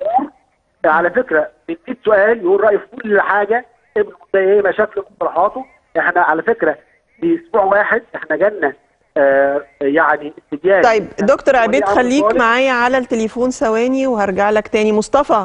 على فكره من 100 سؤال يقول رايه في كل حاجه ابنه ده ايه مشاكله مقترحاته احنا على فكره في اسبوع واحد احنا جالنا آه يعني استبيان طيب دكتور ولي عبيد أمر خليك طالب. معايا على التليفون ثواني وهرجع لك تاني مصطفى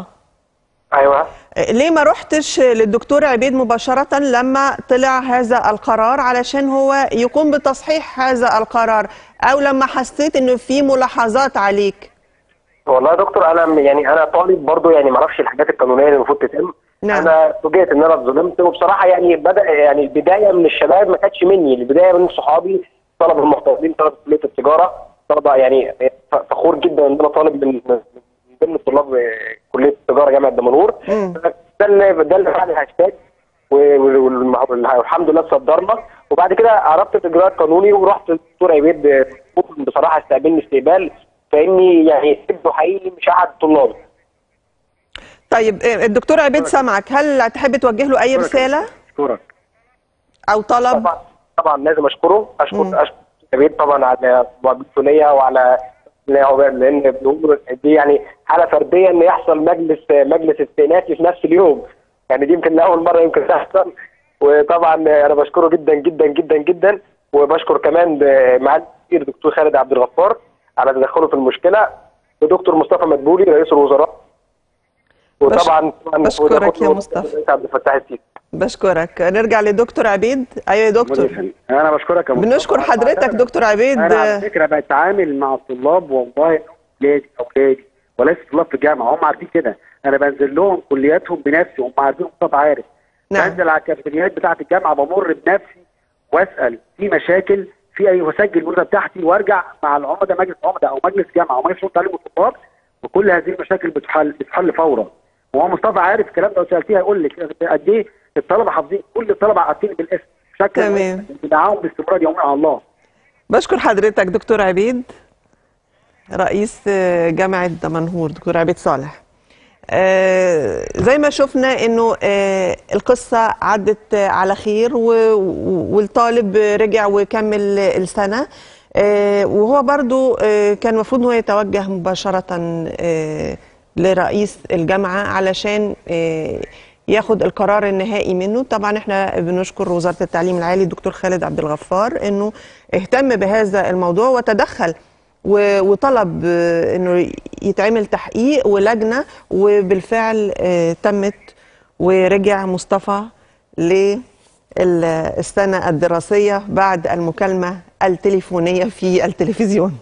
ايوه ليه ما رحتش للدكتور عبيد مباشرة لما طلع هذا القرار علشان هو يقوم بتصحيح هذا القرار أو لما حسيت إنه في ملاحظات عليك والله يا دكتور انا يعني انا طالب برضو يعني ما اعرفش الحاجات القانونيه اللي المفروض تتم نعم. انا فوجئت ان انا اتظلمت وبصراحه يعني بدا يعني البدايه من الشباب ما كانتش مني البدايه من صحابي طلبه المحترفين طلبه كليه التجاره طلبه يعني فخور جدا ان انا طالب من من ضمن طلاب كليه التجاره جامعه دمنهور مم. ده اللي ده اللي فعل الهاشتاج و- و- والحمد لله صدرنا وبعد كده عرفت الاجراء القانوني ورحت للدكتور عبيد بصراحه استقبلني استقبال فاني يعني ابنه حقيقي مش قعد طلاب طيب الدكتور عبيد سامعك هل تحب توجه له أي رسالة اشكرك أو طلب طبعا طبعا لازم اشكره مم. اشكر اشكر عبيد طبعا على مسؤوليه وعلى لعقبال لان بيقولوا دي يعني حاله فرديه ان يحصل مجلس مجلس استئنافي في نفس اليوم يعني دي يمكن لاول مره يمكن تحصل وطبعا انا بشكره جدا جدا جدا جدا وبشكر كمان معالي الوزير دكتور خالد عبد الغفار على تدخله في المشكله ودكتور مصطفى مدبولي رئيس الوزراء وطبعا بشكرك يا مصطفى عبد الفتاح السيسي بشكرك نرجع لدكتور عبيد ايوه يا دكتور انا بشكرك يا مصطفى. بنشكر حضرتك دكتور عبيد انا على فكره بتعامل مع الطلاب والله اولادي اولادي وليس طلاب في الجامعه هم عارفين كده انا بنزل لهم كلياتهم بنفسي هم عارفين مصطفى عارف نعم. بنزل على الكافيتريات بتاعه الجامعه بمر بنفسي واسال في مشاكل في اي واسجل المده بتاعتي وارجع مع العمده مجلس عمده او مجلس جامعه او مجلس شؤون تعليم الطلاب وكل هذه المشاكل بتحل بتحل فورا وهو مصطفى عارف الكلام ده لو سالتيه هيقول لك قد ايه الطلبه حافظين كل الطلبه عارفين بالاسم بشكل تمام. بدعاهم باستمرار يوميا على الله بشكر حضرتك دكتور عبيد رئيس جامعة دمنهور دكتور عبيد صالح آه زي ما شفنا انه آه القصة عدت على خير و- و- والطالب رجع وكمل السنة آه وهو برضو آه كان المفروض انه يتوجه مباشرة آه لرئيس الجامعة علشان آه ياخد القرار النهائي منه طبعا احنا بنشكر وزارة التعليم العالي الدكتور خالد عبد الغفار انه اهتم بهذا الموضوع وتدخل و- وطلب آه، انه يتعمل تحقيق ولجنه وبالفعل آه، تمت ورجع مصطفى للسنه الدراسيه بعد المكالمه التليفونيه في التلفزيون.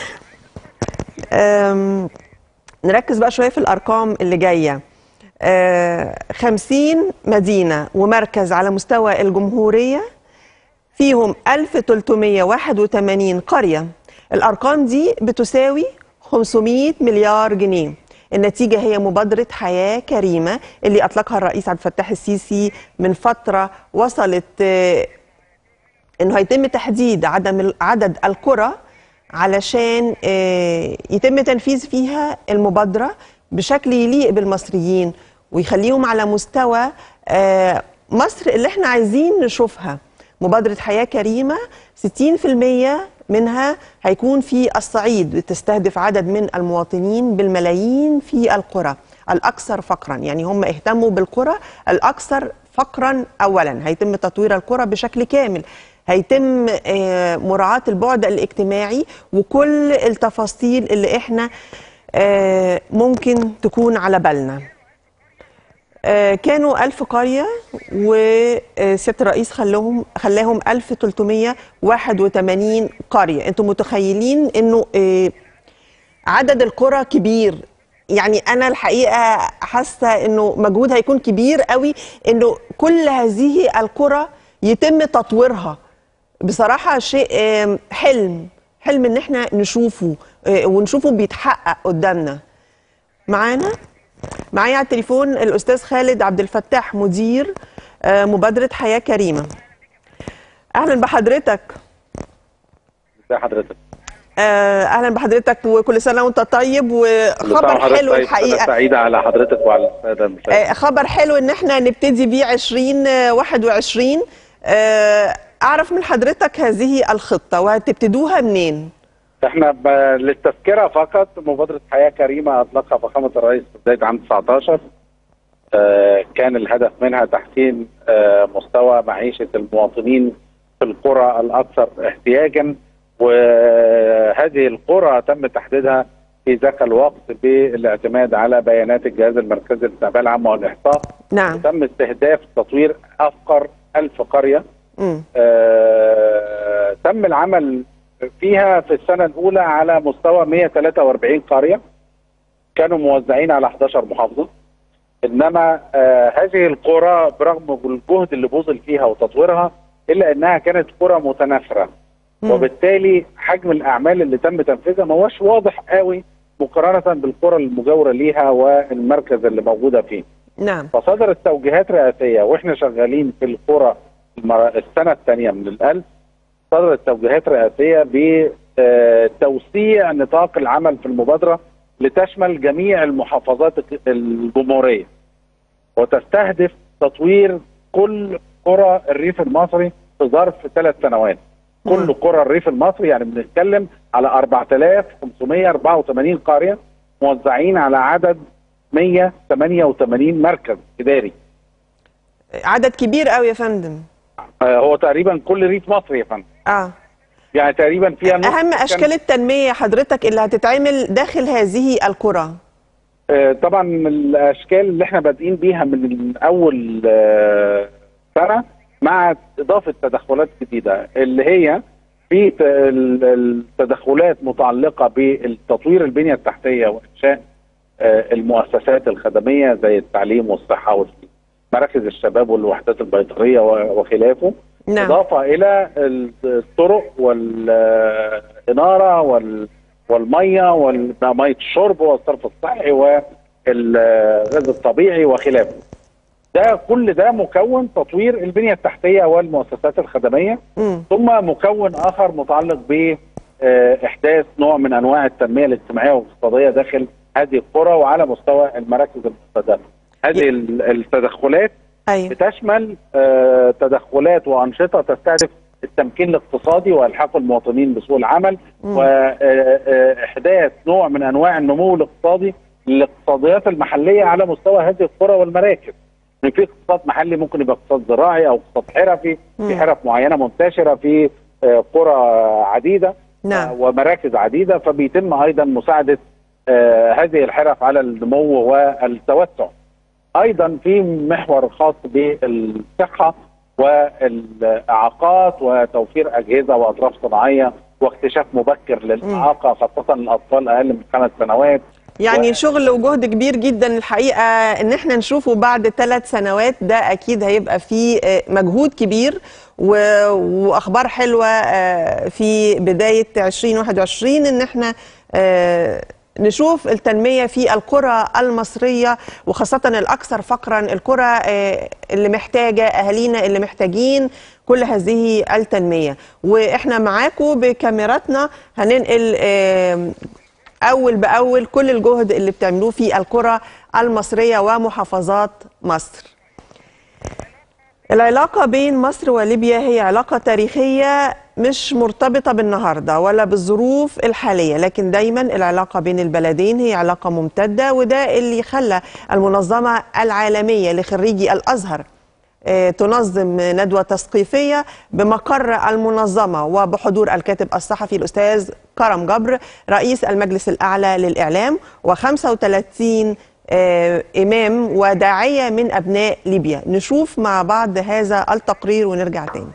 آم، نركز بقى شويه في الارقام اللي جايه. آه، 50 مدينه ومركز على مستوى الجمهوريه فيهم 1381 قرية الأرقام دي بتساوي 500 مليار جنيه النتيجة هي مبادرة حياة كريمة اللي أطلقها الرئيس عبد الفتاح السيسي من فترة وصلت آه، انه هيتم تحديد عدم عدد القرى علشان آه، يتم تنفيذ فيها المبادره بشكل يليق بالمصريين ويخليهم على مستوى آه، مصر اللي احنا عايزين نشوفها مبادره حياه كريمه 60% منها هيكون في الصعيد بتستهدف عدد من المواطنين بالملايين في القرى الاكثر فقرا يعني هم اهتموا بالقرى الاكثر فقرا اولا هيتم تطوير القرى بشكل كامل هيتم آه، مراعاة البعد الاجتماعي وكل التفاصيل اللي احنا آه، ممكن تكون على بالنا آه، كانوا ألف قرية وسيادة الرئيس خلاهم خلاهم 1381 قرية انتم متخيلين انه آه، عدد القرى كبير يعني انا الحقيقه حاسه انه مجهود هيكون كبير قوي انه كل هذه القرى يتم تطويرها بصراحه شيء آم، حلم حلم ان احنا نشوفه آه، ونشوفه بيتحقق قدامنا معانا معايا على التليفون الاستاذ خالد عبد الفتاح مدير آه، مبادره حياه كريمه اهلا بحضرتك ازي حضرتك آه، اهلا بحضرتك وكل سنه وانت طيب وخبر حلو الحقيقه سعيدة على حضرتك وعلى السادة المشاهدين آه، خبر حلو ان احنا نبتدي بيه 2021 آه، اعرف من حضرتك هذه الخطه وهتبتدوها منين احنا ب... للتذكرة فقط مبادرة حياة كريمة اطلقها فخامة الرئيس في بداية عام 19 آه، كان الهدف منها تحسين آه، مستوى معيشة المواطنين في القرى الأكثر احتياجا وهذه القرى تم تحديدها في ذاك الوقت بالاعتماد على بيانات الجهاز المركزي للتعبئة العامة والإحصاء نعم وتم استهداف تطوير أفقر ألف قرية مم. آه، تم العمل فيها في السنة الأولى على مستوى 143 قرية كانوا موزعين على 11 محافظة إنما آه، هذه القرى برغم الجهد اللي بذل فيها وتطويرها إلا إنها كانت قرى متناثرة مم. وبالتالي حجم الأعمال اللي تم تنفيذها ما هوش واضح قوي مقارنة بالقرى المجاورة ليها والمركز اللي موجودة فيه نعم فصدرت توجيهات رئاسيه واحنا شغالين في القرى المر- السنه الثانيه من الألف صدرت توجيهات رئاسيه بتوسيع نطاق العمل في المبادره لتشمل جميع المحافظات الجمهوريه وتستهدف تطوير كل قرى الريف المصري في ظرف ثلاث سنوات كل قرى الريف المصري يعني بنتكلم على 4584 قريه موزعين على عدد 188 مركز اداري عدد كبير قوي يا فندم آه، هو تقريبا كل ريف مصري يا فندم اه يعني تقريبا فيها نص اهم كان- اشكال التنميه حضرتك اللي هتتعمل داخل هذه القرى آه، طبعا من الاشكال اللي احنا بادئين بيها من اول آه، سنه مع اضافه تدخلات جديده اللي هي في ت- ال- التدخلات متعلقه بالتطوير البنيه التحتيه وانشاء آه، المؤسسات الخدميه زي التعليم والصحه ومراكز الشباب والوحدات البيطريه و- وخلافه نعم إضافة إلى الطرق والإنارة وال والمية ومية الشرب والصرف الصحي والغاز الطبيعي وخلافه. ده كل ده مكون تطوير البنية التحتية والمؤسسات الخدمية مم. ثم مكون آخر متعلق بإحداث نوع من أنواع التنمية الاجتماعية والاقتصادية داخل هذه القرى وعلى مستوى المراكز المستهدفة. هذه ال- التدخلات ايوه بتشمل آه، تدخلات وانشطه تستهدف التمكين الاقتصادي والحاق المواطنين بسوق العمل مم. واحداث نوع من انواع النمو الاقتصادي للاقتصاديات المحليه على مستوى هذه القرى والمراكز. إن في اقتصاد محلي ممكن يبقى اقتصاد زراعي او اقتصاد حرفي مم. في حرف معينه منتشره في آه، قرى عديده نعم. آه، ومراكز عديده فبيتم ايضا مساعده آه، هذه الحرف على النمو والتوسع. ايضا في محور خاص بالصحه والاعاقات وتوفير اجهزه واطراف صناعيه واكتشاف مبكر للاعاقه خاصه الاطفال اقل من خمس سنوات يعني و- شغل وجهد كبير جدا الحقيقه ان احنا نشوفه بعد ثلاث سنوات ده اكيد هيبقى فيه آه، مجهود كبير و- واخبار حلوه آه، في بدايه 2021 ان احنا آه، نشوف التنميه في القرى المصريه وخاصه الاكثر فقرا القرى آه، اللي محتاجه اهالينا اللي محتاجين كل هذه التنميه واحنا معاكم بكاميراتنا هننقل آه، اول باول كل الجهد اللي بتعملوه في القرى المصريه ومحافظات مصر. العلاقه بين مصر وليبيا هي علاقه تاريخيه مش مرتبطه بالنهارده ولا بالظروف الحاليه لكن دايما العلاقه بين البلدين هي علاقه ممتده وده اللي خلى المنظمه العالميه لخريجي الازهر آه، تنظم ندوة تثقيفية بمقر المنظمة وبحضور الكاتب الصحفي الأستاذ كرم جبر رئيس المجلس الأعلى للإعلام و35 إمام وداعية من أبناء ليبيا نشوف مع بعض هذا التقرير ونرجع تاني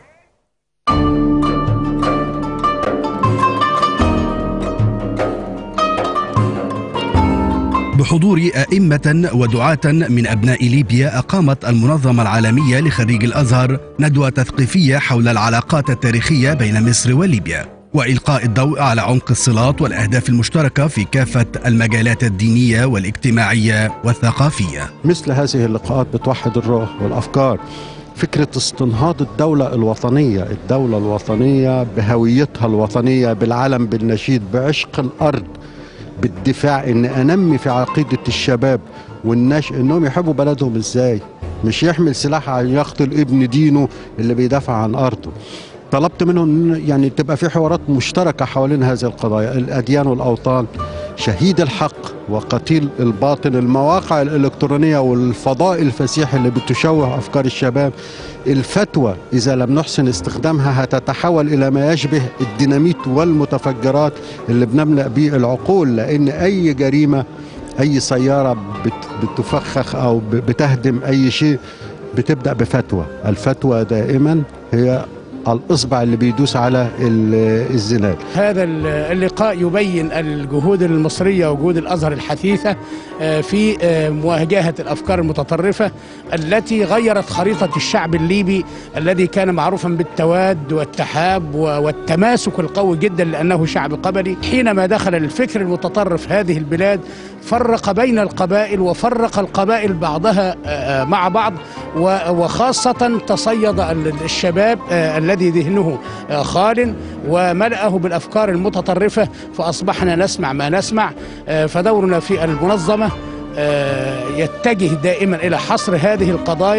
بحضور أئمة ودعاة من أبناء ليبيا أقامت المنظمة العالمية لخريج الأزهر ندوة تثقيفية حول العلاقات التاريخية بين مصر وليبيا وإلقاء الضوء على عمق الصلات والأهداف المشتركة في كافة المجالات الدينية والاجتماعية والثقافية مثل هذه اللقاءات بتوحد الروح والافكار فكره استنهاض الدوله الوطنيه الدوله الوطنيه بهويتها الوطنيه بالعلم بالنشيد بعشق الارض بالدفاع ان انمي في عقيده الشباب والنشء انهم يحبوا بلدهم ازاي مش يحمل سلاح عشان يقتل ابن دينه اللي بيدافع عن ارضه طلبت منهم إن يعني تبقى في حوارات مشتركه حوالين هذه القضايا الاديان والاوطان شهيد الحق وقتيل الباطل المواقع الالكترونيه والفضاء الفسيح اللي بتشوه افكار الشباب الفتوى اذا لم نحسن استخدامها هتتحول الى ما يشبه الديناميت والمتفجرات اللي بنملا به العقول لان اي جريمه اي سياره بت- بتفخخ او ب- بتهدم اي شيء بتبدا بفتوى الفتوى دائما هي الاصبع اللي بيدوس على ال- الزلال هذا اللقاء يبين الجهود المصرية وجهود الأزهر الحثيثة آه، في آه، مواجهة الأفكار المتطرفة التي غيرت خريطة الشعب الليبي الذي كان معروفا بالتواد والتحاب و- والتماسك القوي جدا لأنه شعب قبلي حينما دخل الفكر المتطرف هذه البلاد فرق بين القبائل وفرق القبائل بعضها آه، آه، مع بعض و- وخاصة تصيد ال- الشباب آه، الذي ذهنه آه، خال وملأه بالأفكار المتطرفة فأصبحنا نسمع ما نسمع آه، فدورنا في المنظمة آه، يتجه دائما إلى حصر هذه القضايا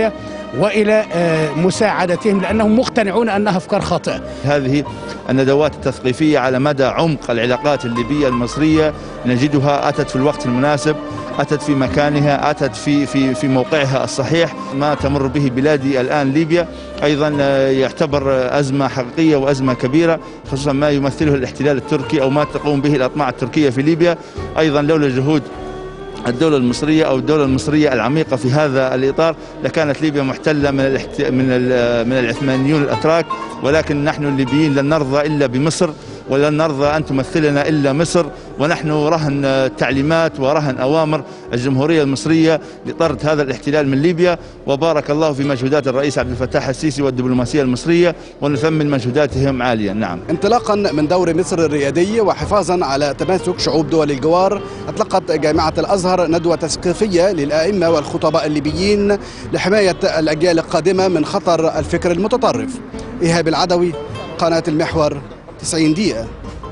والى آه، مساعدتهم لانهم مقتنعون انها افكار خاطئه هذه الندوات التثقيفية على مدى عمق العلاقات الليبية المصرية نجدها أتت في الوقت المناسب أتت في مكانها أتت في, في, في موقعها الصحيح ما تمر به بلادي الآن ليبيا أيضا آه، يعتبر أزمة حقيقية وأزمة كبيرة خصوصا ما يمثله الاحتلال التركي أو ما تقوم به الأطماع التركية في ليبيا أيضا لولا جهود الدولة المصرية أو الدولة المصرية العميقة في هذا الإطار لكانت ليبيا محتلة من الاحت... من ال... من العثمانيون الأتراك ولكن نحن الليبيين لن نرضى إلا بمصر ولن نرضى أن تمثلنا إلا مصر ونحن رهن تعليمات ورهن أوامر الجمهورية المصرية لطرد هذا الاحتلال من ليبيا وبارك الله في مجهودات الرئيس عبد الفتاح السيسي والدبلوماسية المصرية ونثمن مجهوداتهم عاليا نعم انطلاقا من دور مصر الريادي وحفاظا على تماسك شعوب دول الجوار اطلقت جامعه الازهر ندوه تثقيفيه للائمه والخطباء الليبيين لحمايه الاجيال القادمه من خطر الفكر المتطرف. ايهاب العدوي قناه المحور 90 دقيقه.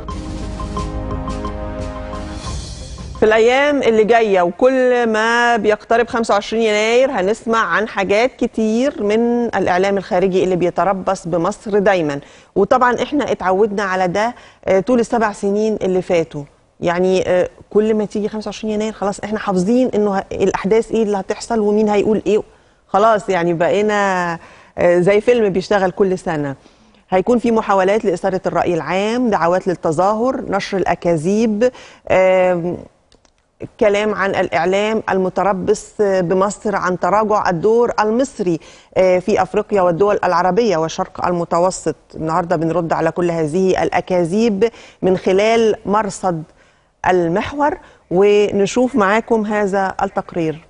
في الأيام اللي جاية وكل ما بيقترب 25 يناير هنسمع عن حاجات كتير من الإعلام الخارجي اللي بيتربص بمصر دايما وطبعا احنا اتعودنا على ده آه، طول السبع سنين اللي فاتوا يعني آه، كل ما تيجي 25 يناير خلاص احنا حافظين انه ه- الأحداث ايه اللي هتحصل ومين هيقول ايه خلاص يعني بقينا آه، زي فيلم بيشتغل كل سنة هيكون في محاولات لإثارة الرأي العام دعوات للتظاهر نشر الأكاذيب آم، كلام عن الإعلام المتربص بمصر عن تراجع الدور المصري في أفريقيا والدول العربية والشرق المتوسط النهاردة بنرد على كل هذه الأكاذيب من خلال مرصد المحور ونشوف معاكم هذا التقرير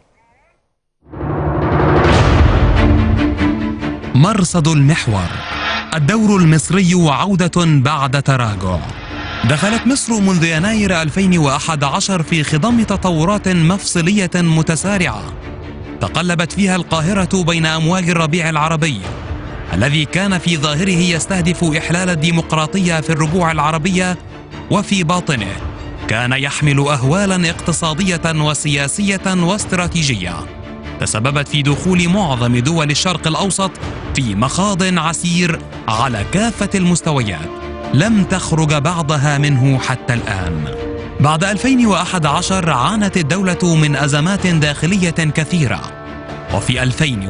مرصد المحور الدور المصري وعودة بعد تراجع دخلت مصر منذ يناير 2011 في خضم تطورات مفصلية متسارعة تقلبت فيها القاهرة بين أمواج الربيع العربي الذي كان في ظاهره يستهدف إحلال الديمقراطية في الربوع العربية وفي باطنه كان يحمل أهوالا اقتصادية وسياسية واستراتيجية تسببت في دخول معظم دول الشرق الأوسط في مخاض عسير على كافة المستويات لم تخرج بعضها منه حتى الآن بعد 2011 عانت الدولة من أزمات داخلية كثيرة وفي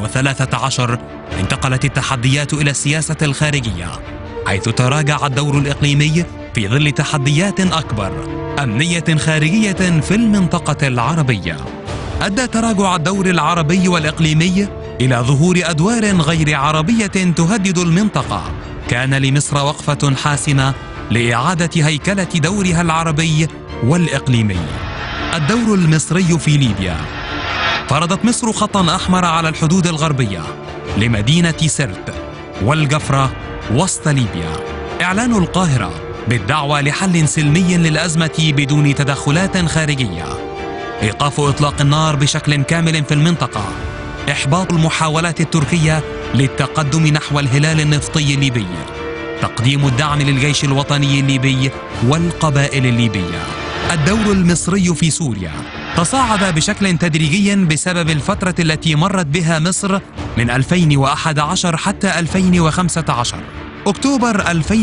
2013 انتقلت التحديات إلى السياسة الخارجية حيث تراجع الدور الإقليمي في ظل تحديات أكبر أمنية خارجية في المنطقة العربية أدى تراجع الدور العربي والإقليمي إلى ظهور أدوار غير عربية تهدد المنطقة كان لمصر وقفة حاسمة لإعادة هيكلة دورها العربي والإقليمي الدور المصري في ليبيا فرضت مصر خطا أحمر على الحدود الغربية لمدينة سرت والجفرة وسط ليبيا إعلان القاهرة بالدعوة لحل سلمي للأزمة بدون تدخلات خارجية إيقاف إطلاق النار بشكل كامل في المنطقة إحباط المحاولات التركية للتقدم نحو الهلال النفطي الليبي تقديم الدعم للجيش الوطني الليبي والقبائل الليبية الدور المصري في سوريا تصاعد بشكل تدريجي بسبب الفترة التي مرت بها مصر من 2011 حتى 2015 أكتوبر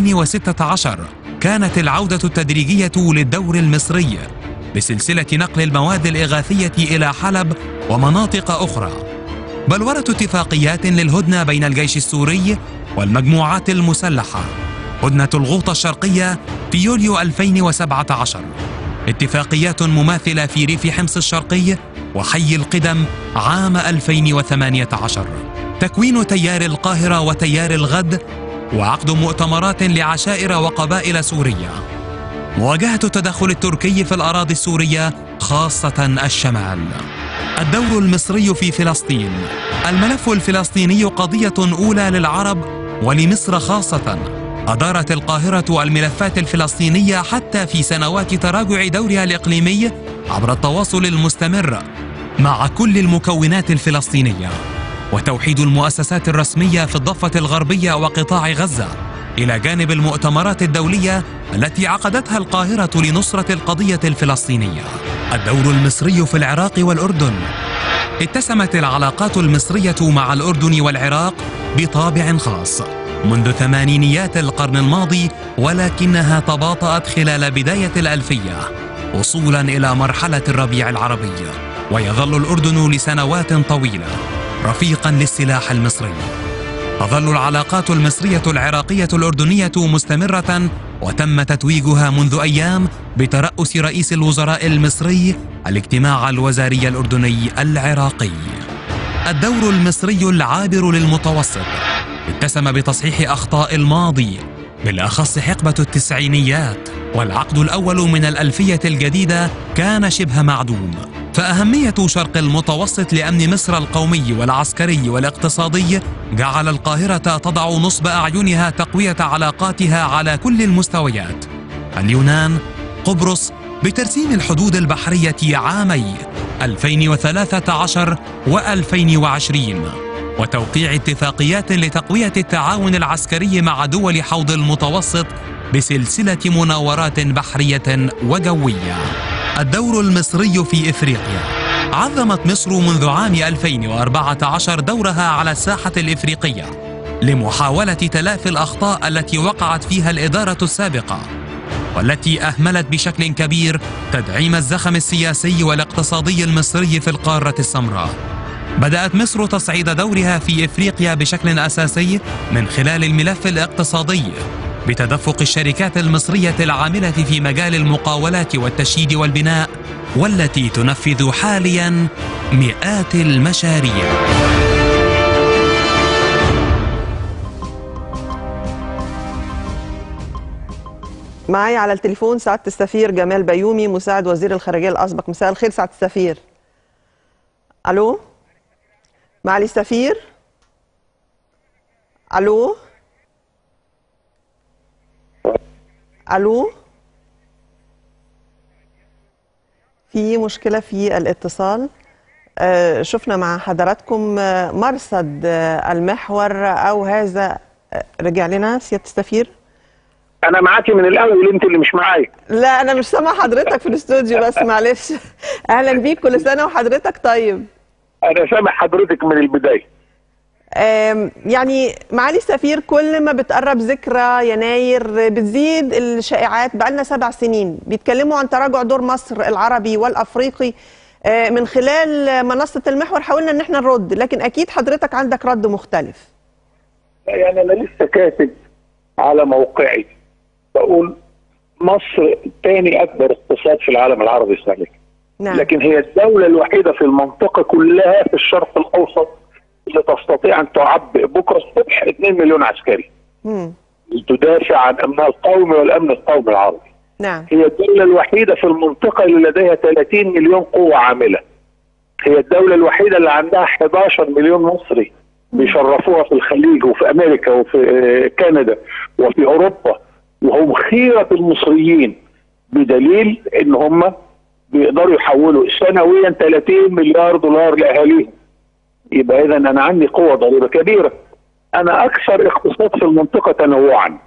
2016 كانت العودة التدريجية للدور المصري بسلسلة نقل المواد الإغاثية إلى حلب ومناطق أخرى بلورة اتفاقيات للهدنة بين الجيش السوري والمجموعات المسلحة هدنة الغوطة الشرقية في يوليو 2017 اتفاقيات مماثلة في ريف حمص الشرقي وحي القدم عام 2018 تكوين تيار القاهرة وتيار الغد وعقد مؤتمرات لعشائر وقبائل سورية مواجهة التدخل التركي في الأراضي السورية خاصة الشمال الدور المصري في فلسطين الملف الفلسطيني قضية أولى للعرب ولمصر خاصة أدارت القاهرة الملفات الفلسطينية حتى في سنوات تراجع دورها الإقليمي عبر التواصل المستمر مع كل المكونات الفلسطينية وتوحيد المؤسسات الرسمية في الضفة الغربية وقطاع غزة إلى جانب المؤتمرات الدولية التي عقدتها القاهرة لنصرة القضية الفلسطينية الدور المصري في العراق والأردن اتسمت العلاقات المصرية مع الأردن والعراق بطابع خاص منذ ثمانينيات القرن الماضي ولكنها تباطأت خلال بداية الألفية وصولا إلى مرحلة الربيع العربي ويظل الأردن لسنوات طويلة رفيقا للسلاح المصري تظل العلاقات المصرية العراقية الأردنية مستمرة وتم تتويجها منذ أيام بترأس رئيس الوزراء المصري الاجتماع الوزاري الأردني العراقي الدور المصري العابر للمتوسط اتسم بتصحيح أخطاء الماضي بالأخص حقبة التسعينيات والعقد الأول من الألفية الجديدة كان شبه معدوم فأهمية شرق المتوسط لأمن مصر القومي والعسكري والاقتصادي جعل القاهرة تضع نصب أعينها تقوية علاقاتها على كل المستويات اليونان قبرص بترسيم الحدود البحرية عامي 2013 و2020 وتوقيع اتفاقيات لتقوية التعاون العسكري مع دول حوض المتوسط بسلسلة مناورات بحرية وجوية. الدور المصري في افريقيا عظمت مصر منذ عام 2014 دورها على الساحة الافريقية لمحاولة تلافي الأخطاء التي وقعت فيها الإدارة السابقة والتي أهملت بشكل كبير تدعيم الزخم السياسي والاقتصادي المصري في القارة السمراء. بدأت مصر تصعيد دورها في افريقيا بشكل اساسي من خلال الملف الاقتصادي بتدفق الشركات المصريه العامله في مجال المقاولات والتشييد والبناء والتي تنفذ حاليا مئات المشاريع. معي على التليفون سعادة السفير جمال بيومي مساعد وزير الخارجية الأسبق مساء الخير سعادة السفير ألو معالي السفير ألو ألو في مشكلة في الاتصال آه، شفنا مع حضراتكم آه، مرصد آه، المحور أو هذا آه، رجع لنا سيادة السفير انا معاكي من الاول انت اللي مش معايا لا انا مش سامع حضرتك في الاستوديو بس معلش اهلا بيك كل سنه وحضرتك طيب انا سامع حضرتك من البدايه آم، يعني معالي السفير كل ما بتقرب ذكرى يناير بتزيد الشائعات بقالنا سبع سنين بيتكلموا عن تراجع دور مصر العربي والافريقي آه، من خلال منصه المحور حاولنا ان احنا نرد لكن اكيد حضرتك عندك رد مختلف يعني انا لسه كاتب على موقعي بقول مصر تاني اكبر اقتصاد في العالم العربي السابق نعم لكن هي الدولة الوحيدة في المنطقة كلها في الشرق الأوسط اللي تستطيع أن تعبئ بكرة الصبح 2 مليون عسكري مم. لتدافع عن أمنها القومي والأمن القومي العربي نعم هي الدولة الوحيدة في المنطقة اللي لديها 30 مليون قوة عاملة هي الدولة الوحيدة اللي عندها 11 مليون مصري بيشرفوها في الخليج وفي أمريكا وفي آه، كندا وفي أوروبا وهم خيرة المصريين بدليل إن هم بيقدروا يحولوا سنويا 30 مليار دولار لأهاليهم يبقى إذا أنا عندي قوة ضريبة كبيرة أنا أكثر اقتصاد في المنطقة تنوعا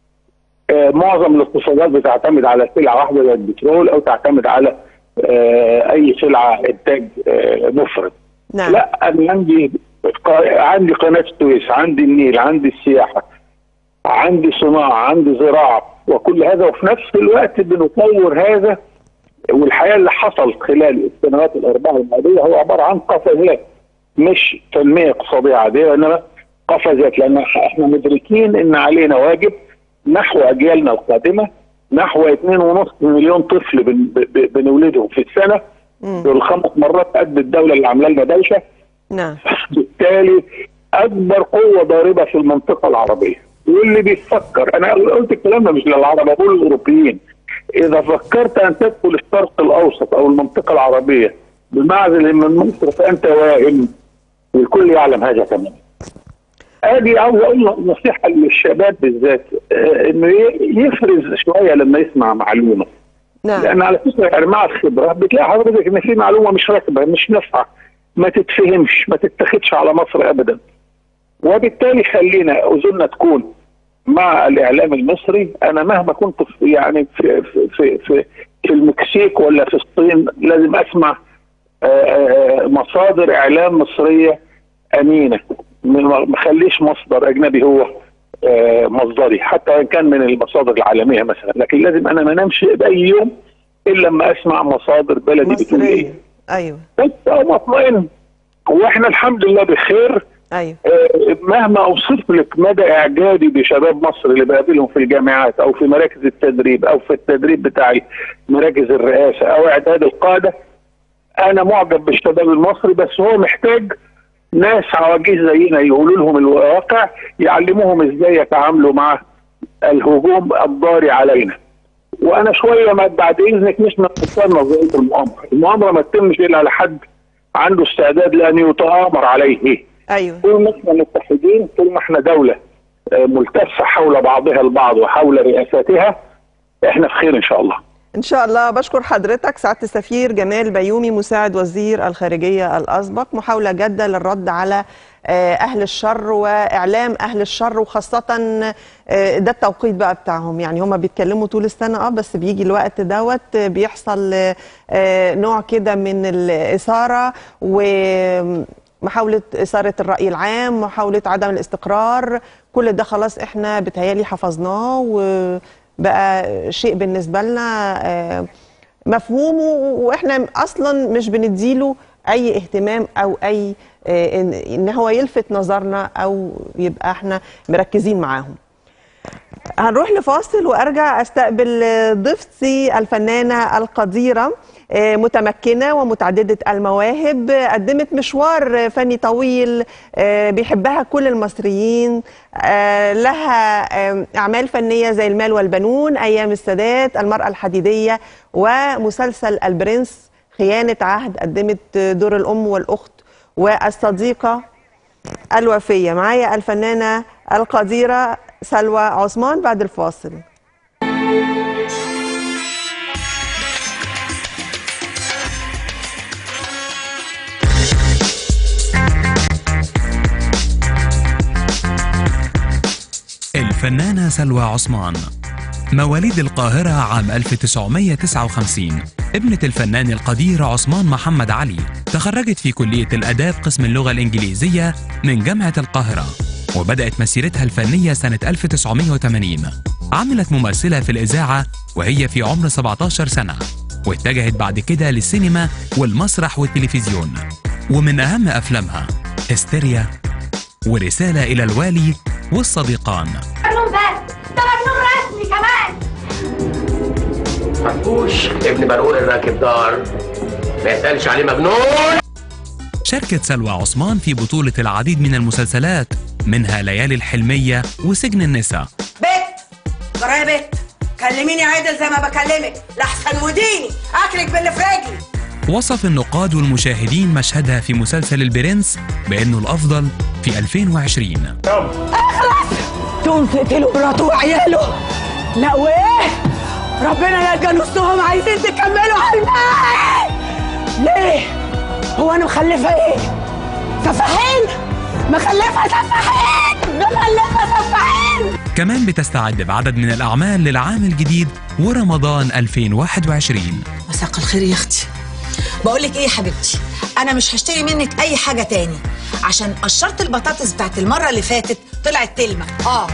آه، معظم الاقتصادات بتعتمد على سلعه واحده زي البترول او تعتمد على آه، اي سلعه انتاج آه، مفرد. نعم لا انا عندي قا- عندي قناه السويس، عندي النيل، عندي السياحه، عندي صناعه، عندي زراعه وكل هذا وفي نفس الوقت بنطور هذا والحقيقه اللي حصل خلال السنوات الاربعه الماضيه هو عباره عن قفزات مش تنميه اقتصاديه عاديه وانما قفزات لان احنا مدركين ان علينا واجب نحو اجيالنا القادمه نحو 2.5 مليون طفل بن ب- ب- بنولدهم في السنه دول خمس مرات قد الدوله اللي عامله لنا دوشه نعم بالتالي اكبر قوه ضاربه في المنطقه العربيه واللي بيفكر انا قلت الكلام ده مش للعرب بقول للاوروبيين اذا فكرت ان تدخل الشرق الاوسط او المنطقه العربيه بمعزل من مصر فانت واهم والكل يعلم هذا تماما ادي عاوز اقول نصيحه للشباب بالذات آه، انه ي- يفرز شويه لما يسمع معلومه نعم لان على فكره يعني مع الخبره بتلاقي حضرتك ان في معلومه مش راكبه مش نافعه ما تتفهمش ما تتخذش على مصر ابدا وبالتالي خلينا اذننا تكون مع الاعلام المصري انا مهما كنت في يعني في في في, في, في المكسيك ولا في الصين لازم اسمع آه، آه، مصادر اعلام مصريه امينه ما ما خليش مصدر اجنبي هو آه، مصدري حتى وان كان من المصادر العالميه مثلا لكن لازم انا ما انامش باي يوم الا لما اسمع مصادر بلدي بتقول ايه ايوه بس أبقى مطمئن واحنا الحمد لله بخير ايوه آه، مهما اوصف لك مدى اعجابي بشباب مصر اللي بقابلهم في الجامعات او في مراكز التدريب او في التدريب بتاع مراكز الرئاسه او اعداد القاده انا معجب بالشباب المصري بس هو محتاج ناس عواجيز زينا يقولوا لهم الواقع يعلموهم ازاي يتعاملوا مع الهجوم الضاري علينا وانا شويه ما بعد اذنك مش نقصان نظريه المؤامره، المؤامره ما تتمش الا على حد عنده استعداد لان يتآمر عليه ايوه طول ما احنا متحدين طول ما احنا دوله آه، ملتفه حول بعضها البعض وحول رئاساتها احنا في خير ان شاء الله ان شاء الله بشكر حضرتك سعاده السفير جمال بيومي مساعد وزير الخارجيه الاسبق محاوله جاده للرد على آه، اهل الشر واعلام اهل الشر وخاصه آه، ده التوقيت بقى بتاعهم يعني هم بيتكلموا طول السنه اه بس بيجي الوقت دوت آه، بيحصل آه، نوع كده من الاثاره ومحاوله اثاره الراي العام محاوله عدم الاستقرار كل ده خلاص احنا بتهيالي حفظناه وبقى شيء بالنسبه لنا آه، مفهوم و- واحنا اصلا مش بنديله اي اهتمام او اي آه، ان إن هو يلفت نظرنا او يبقى احنا مركزين معاهم هنروح لفاصل وارجع استقبل ضيفتي الفنانه القديره آه، متمكنه ومتعدده المواهب قدمت مشوار فني طويل آه، بيحبها كل المصريين آه، لها آه، اعمال فنيه زي المال والبنون ايام السادات المراه الحديديه ومسلسل البرنس خيانه عهد قدمت دور الام والاخت والصديقه الوفيه معايا الفنانه القديره سلوى عثمان بعد الفاصل الفنانة سلوى عثمان مواليد القاهرة عام 1959 ابنة الفنان القدير عثمان محمد علي تخرجت في كلية الآداب قسم اللغة الإنجليزية من جامعة القاهرة وبدأت مسيرتها الفنية سنة 1980 عملت ممثلة في الإذاعة وهي في عمر 17 سنة واتجهت بعد كده للسينما والمسرح والتلفزيون ومن أهم أفلامها هستيريا ورسالة إلى الوالي والصديقان مجنون بس ده مجنون رسمي كمان منقوش ابن بنقول الراكب دار ما يتقالش عليه مجنون شاركت سلوى عثمان في بطولة العديد من المسلسلات منها ليالي الحلمية وسجن النساء بت جرى يا بت كلميني عادل زي ما بكلمك لحسن وديني اكلك باللي في رجلي وصف النقاد والمشاهدين مشهدها في مسلسل البرنس بأنه الأفضل في 2020 اخلص تقوم تقتلوا مراته وعياله لا وايه ربنا يلقى نصهم عايزين تكملوا على الماء ليه هو انا مخلفه ايه سفاحين مخلفه سفاحين مخلفه سفاحين كمان بتستعد بعدد من الأعمال للعام الجديد ورمضان 2021 مساق الخير يا اختي بقول لك ايه يا حبيبتي انا مش هشتري منك اي حاجه تاني عشان قشرت البطاطس بتاعت المره اللي فاتت طلعت تلمع اه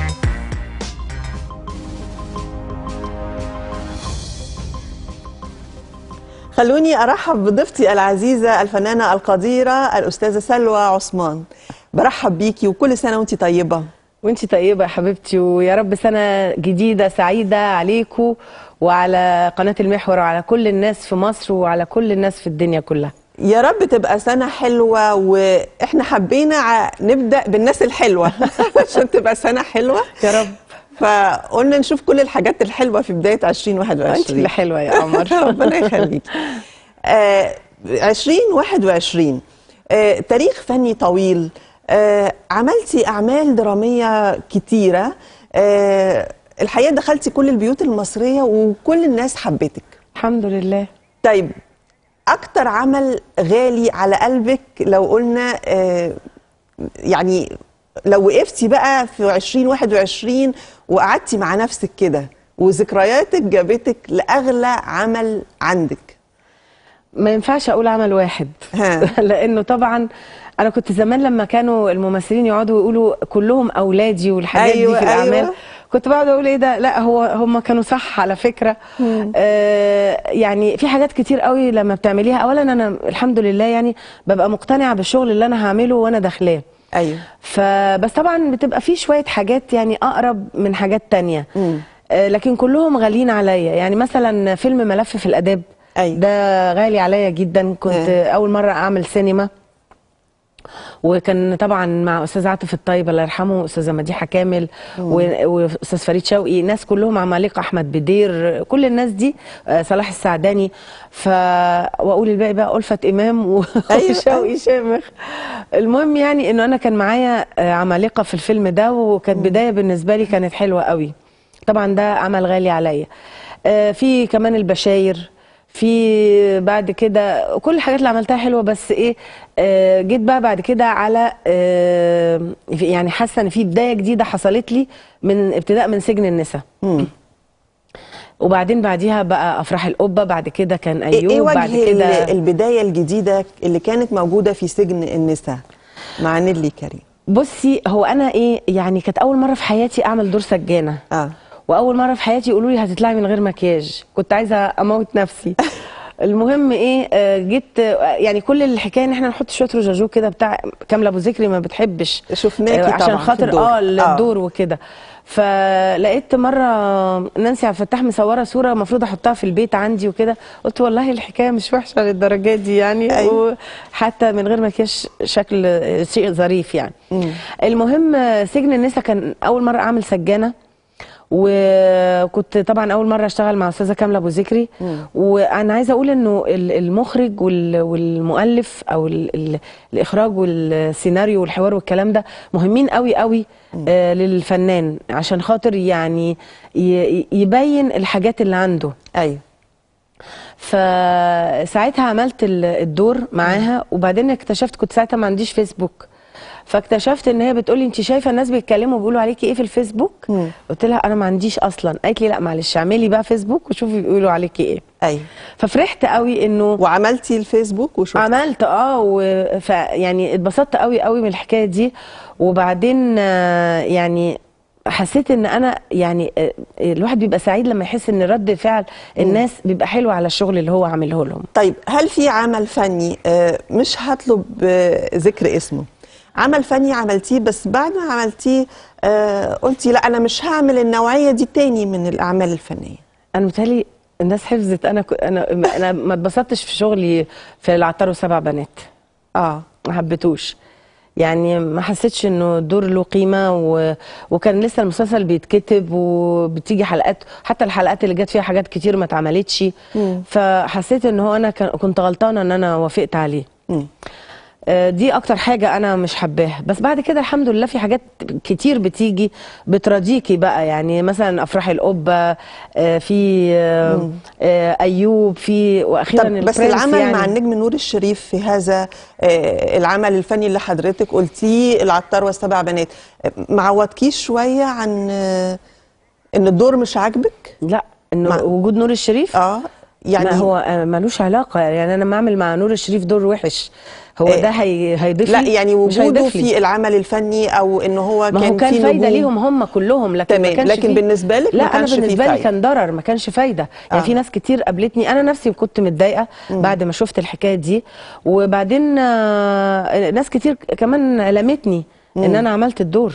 خلوني ارحب بضيفتي العزيزه الفنانه القديره الاستاذه سلوى عثمان برحب بيكي وكل سنه وانت طيبه وانت طيبة يا حبيبتي ويا رب سنة جديدة سعيدة عليكم وعلى قناة المحور وعلى كل الناس في مصر وعلى كل الناس في الدنيا كلها يا رب تبقى سنه حلوه واحنا حبينا ع- نبدا بالناس الحلوه عشان تبقى سنه حلوه يا رب فقلنا نشوف كل الحاجات الحلوه في بدايه 2021 انت اللي حلوة يا قمر ربنا يخليك آه 2021 آه تاريخ فني طويل آه عملتي اعمال دراميه كتيره آه الحقيقه دخلتي كل البيوت المصريه وكل الناس حبتك الحمد لله طيب اكتر عمل غالي على قلبك لو قلنا آه يعني لو وقفتي بقى في 2021 وقعدتي مع نفسك كده وذكرياتك جابتك لاغلى عمل عندك ما ينفعش اقول عمل واحد لانه طبعا انا كنت زمان لما كانوا الممثلين يقعدوا يقولوا كلهم اولادي والحاجات أيوة، دي في الاعمال أيوة. كنت بقعد اقول ايه ده لا هو هم كانوا صح على فكره آه يعني في حاجات كتير قوي لما بتعمليها اولا انا الحمد لله يعني ببقى مقتنعه بالشغل اللي انا هعمله وانا داخلاه ايوه فبس طبعا بتبقى في شويه حاجات يعني اقرب من حاجات تانية آه لكن كلهم غاليين عليا يعني مثلا فيلم ملف في الاداب أيوة. ده غالي عليا جدا كنت آه. اول مره اعمل سينما وكان طبعا مع استاذ عاطف الطيب الله يرحمه استاذه مديحه كامل و- واستاذ فريد شوقي ناس كلهم عمالقه احمد بدير كل الناس دي آه، صلاح السعداني ف واقول الباقي بقى ألفة امام و- أيوة، وشوقي شامخ المهم يعني انه انا كان معايا آه، عمالقه في الفيلم ده وكانت بدايه بالنسبه لي كانت حلوه قوي طبعا ده عمل غالي عليا آه، في كمان البشاير في بعد كده كل الحاجات اللي عملتها حلوه بس ايه آه جيت بقى بعد كده على آه في- يعني حاسه ان في بدايه جديده حصلت لي من ابتداء من سجن النساء وبعدين بعديها بقى افراح القبه بعد كده كان ايه ايوب إيه بعد وجه كده ال- البدايه الجديده اللي كانت موجوده في سجن النساء مع نيلي كريم بصي هو انا ايه يعني كانت اول مره في حياتي اعمل دور سجانه اه واول مره في حياتي يقولوا لي هتطلعي من غير مكياج كنت عايزه اموت نفسي المهم ايه آه، جيت آه، يعني كل الحكايه ان احنا نحط شويه رجاجو كده بتاع كامله ابو ذكري ما بتحبش شفناكي آه، طبعاً عشان في خاطر الدور. اه آه. الدور وكده فلقيت مره نانسي عبد الفتاح مصوره صوره المفروض احطها في البيت عندي وكده قلت والله الحكايه مش وحشه للدرجه دي يعني أيوة. وحتى من غير مكياج شكل آه، شيء ظريف يعني المهم آه، سجن النساء كان اول مره اعمل سجانه وكنت طبعا اول مره اشتغل مع استاذه كامله ابو ذكري وانا عايزه اقول انه ال- المخرج وال- والمؤلف او ال- ال- الاخراج والسيناريو والحوار والكلام ده مهمين قوي قوي آه للفنان عشان خاطر يعني ي- يبين الحاجات اللي عنده ايوه فساعتها عملت ال- الدور معاها وبعدين اكتشفت كنت ساعتها ما عنديش فيسبوك فاكتشفت ان هي بتقولي انت شايفه الناس بيتكلموا بيقولوا عليكي ايه في الفيسبوك قلت لها انا ما عنديش اصلا قالت لي لا معلش اعملي بقى فيسبوك وشوفي بيقولوا عليكي ايه ايوه ففرحت قوي انه وعملتي الفيسبوك وشوفي عملت اه و... ف... يعني اتبسطت قوي قوي من الحكايه دي وبعدين آه، يعني حسيت ان انا يعني آه، الواحد بيبقى سعيد لما يحس ان رد فعل الناس بيبقى حلو على الشغل اللي هو عامله لهم طيب هل في عمل فني آه، مش هطلب آه، ذكر اسمه عمل فني عملتيه بس بعد ما عملتيه آه، قلتي لا انا مش هعمل النوعيه دي تاني من الاعمال الفنيه انا متهيألي الناس حفظت انا ك... انا انا ما اتبسطتش في شغلي في العطار وسبع بنات اه ما حبيتوش يعني ما حسيتش انه الدور له قيمه و... وكان لسه المسلسل بيتكتب وبتيجي حلقات حتى الحلقات اللي جت فيها حاجات كتير ما اتعملتش مم. فحسيت ان هو انا كان... كنت غلطانه ان انا وافقت عليه مم. آه، دي اكتر حاجه انا مش حباها بس بعد كده الحمد لله في حاجات كتير بتيجي بتراضيكي بقى يعني مثلا افراح القبه آه، في آه، آه، ايوب في واخيرا طب بس البرنس العمل يعني مع النجم نور الشريف في هذا آه، العمل الفني اللي حضرتك قلتيه العطار والسبع بنات آه، ما عوضكيش شويه عن آه، ان الدور مش عاجبك لا انه وجود نور الشريف اه يعني ما هو آه، ملوش علاقه يعني انا ما اعمل مع نور الشريف دور وحش هو آه، ده هي... هيضيف لا لي؟ يعني مش وجوده هيضيف لي. في العمل الفني او ان هو ما كان هو كان في فايده نجوم. ليهم هم كلهم لكن تمام، ما كانش لكن فيه- بالنسبة لك ما لا كانش انا فيه بالنسبه لي فايدة. كان ضرر ما كانش فايده يعني آه. في ناس كتير قابلتني انا نفسي كنت متضايقه بعد ما شفت الحكايه دي وبعدين آه، ناس كتير كمان لمتني ان مم. انا عملت الدور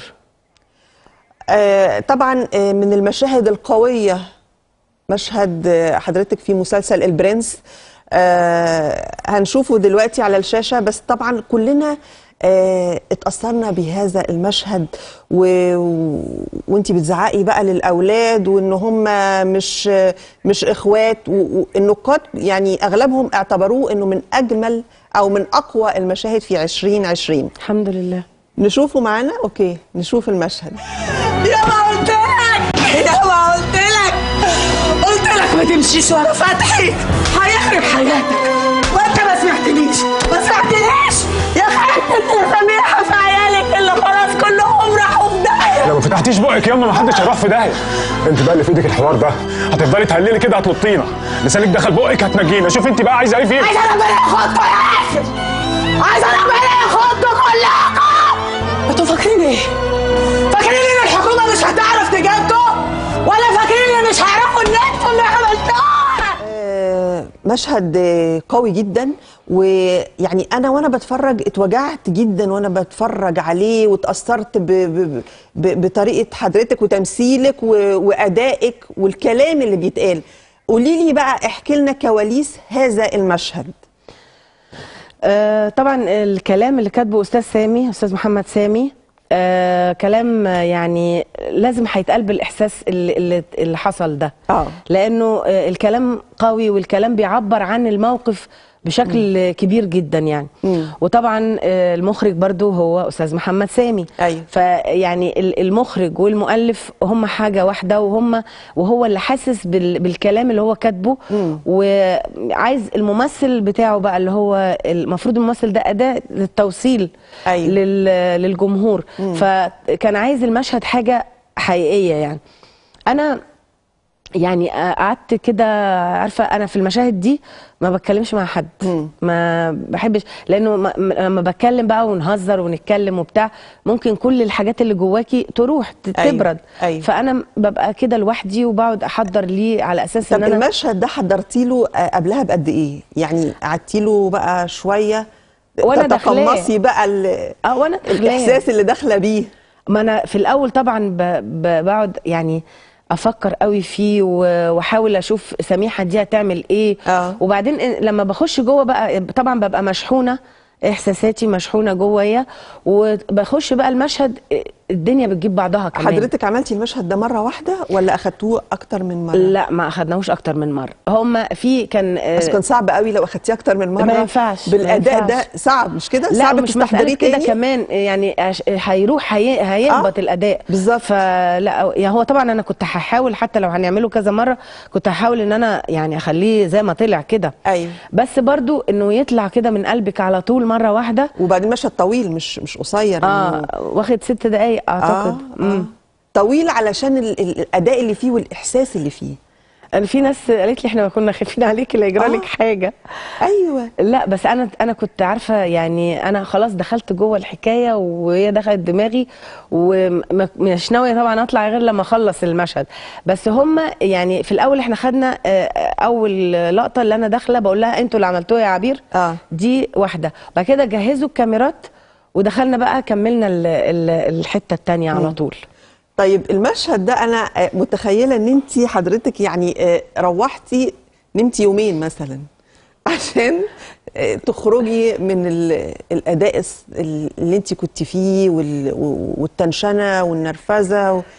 آه، طبعا آه، من المشاهد القوية مشهد آه، حضرتك في مسلسل البرنس آه، هنشوفه دلوقتي على الشاشة بس طبعا كلنا آه، اتأثرنا بهذا المشهد و... و... وانتي بتزعقي بقى للأولاد وان هم مش مش إخوات و... والنقاد يعني أغلبهم اعتبروه انه من أجمل أو من أقوى المشاهد في 2020 الحمد لله نشوفه معانا أوكي نشوف المشهد يا ما قلت لك يا ما قلت لك قلت لك ما تمشيش ورا فتحي هيخرب حياتك وانت ما سمعتنيش ما سمعتنيش يا خالد يا سميحه في عيالك اللي خلاص كلهم راحوا في داهيه لو فتحت تفتحيش بقك ياما ما حدش هيروح في داهيه انت بقى اللي في ايدك الحوار ده هتفضلي تهللي كده هتنطينا لسانك دخل بقك هتنجينا شوف انت بقى عايزه ايه فيه عايزه ربنا ياخدكم يا اخي عايزه ربنا ياخدكم كلكم انتوا فاكرين ايه؟ فاكرين ان الحكومه مش هتعرف تجيبكم؟ ولا فاكرين ان مش هيعرفوا ان انتوا اللي عملتوها؟ آه، مشهد آه، قوي جدا ويعني انا وانا بتفرج اتوجعت جدا وانا بتفرج عليه واتاثرت ب ب ب بطريقه حضرتك وتمثيلك و- وادائك والكلام اللي بيتقال قولي لي بقى احكي لنا كواليس هذا المشهد آه طبعا الكلام اللي كاتبه استاذ سامي استاذ محمد سامي آه كلام آه، يعني لازم هيتقال بالاحساس اللي, اللي, اللي حصل ده اه لانه آه الكلام قوي والكلام بيعبر عن الموقف بشكل كبير جدا يعني وطبعا آه، المخرج برضو هو استاذ محمد سامي أيوة. فيعني ال- المخرج والمؤلف هم حاجه واحده وهم وهو اللي حاسس بال- بالكلام اللي هو كاتبه وعايز الممثل بتاعه بقى اللي هو المفروض الممثل ده اداه للتوصيل أيوة. لل- للجمهور فكان عايز المشهد حاجه حقيقيه يعني انا يعني قعدت كده عارفه انا في المشاهد دي ما بتكلمش مع حد ما بحبش لانه ما- م- لما بتكلم بقى ونهزر ونتكلم وبتاع ممكن كل الحاجات اللي جواكي تروح ت- أيوة، تبرد أيوة. فانا ببقى كده لوحدي وبقعد احضر ليه على اساس طب ان انا المشهد ده حضرتي له آه، قبلها بقد ايه يعني قعدتي له بقى شويه وأنا داخلاه. تتقمصي بقى ال- اه وانا داخلاه. الاحساس اللي داخله بيه ما انا في الاول طبعا ب... ب... بقعد يعني افكر قوي فيه و- واحاول اشوف سميحه دي هتعمل ايه آه. وبعدين إن- لما بخش جوه بقى طبعا ببقى مشحونه احساساتي مشحونه جوايا وبخش بقى المشهد الدنيا بتجيب بعضها كمان حضرتك عملتي المشهد ده مره واحده ولا اخدتوه اكتر من مره لا ما اخدناهوش اكتر من مره هم في كان آه، بس كان صعب قوي لو اخدتيه اكتر من مره ما ينفعش ما بالاداء ينفعش. ده صعب مش كده لا صعب مش مسألة تستحضريه كده تاني كمان يعني عش- هيروح هي... هيهبط آه، الاداء بالظبط فلا يعني هو طبعا انا كنت هحاول حتى لو هنعمله كذا مره كنت هحاول ان انا يعني اخليه زي ما طلع كده ايوه بس برضو انه يطلع كده من قلبك على طول مره واحده وبعدين مشهد طويل مش مش قصير اه واخد ست دقايق اعتقد آه آه. طويل علشان ال- ال- الاداء اللي فيه والاحساس اللي فيه انا في ناس قالت لي احنا ما كنا خايفين عليكي لا يجرى لك حاجه ايوه لا بس انا انا كنت عارفه يعني انا خلاص دخلت جوه الحكايه وهي دخلت دماغي ومش ناويه طبعا اطلع غير لما اخلص المشهد بس هم يعني في الاول احنا خدنا آه، اول لقطه اللي انا داخله بقول لها انتوا اللي عملتوها يا عبير آه. دي واحده بعد كده جهزوا الكاميرات ودخلنا بقى كملنا ال- ال- الحته الثانيه على مم. طول طيب المشهد ده انا آه، متخيله ان انت حضرتك يعني آه، روحتي نمتي يومين مثلا عشان آه، تخرجي من ال- الاداء الس- اللي انت كنت فيه وال- والتنشنه والنرفزه و...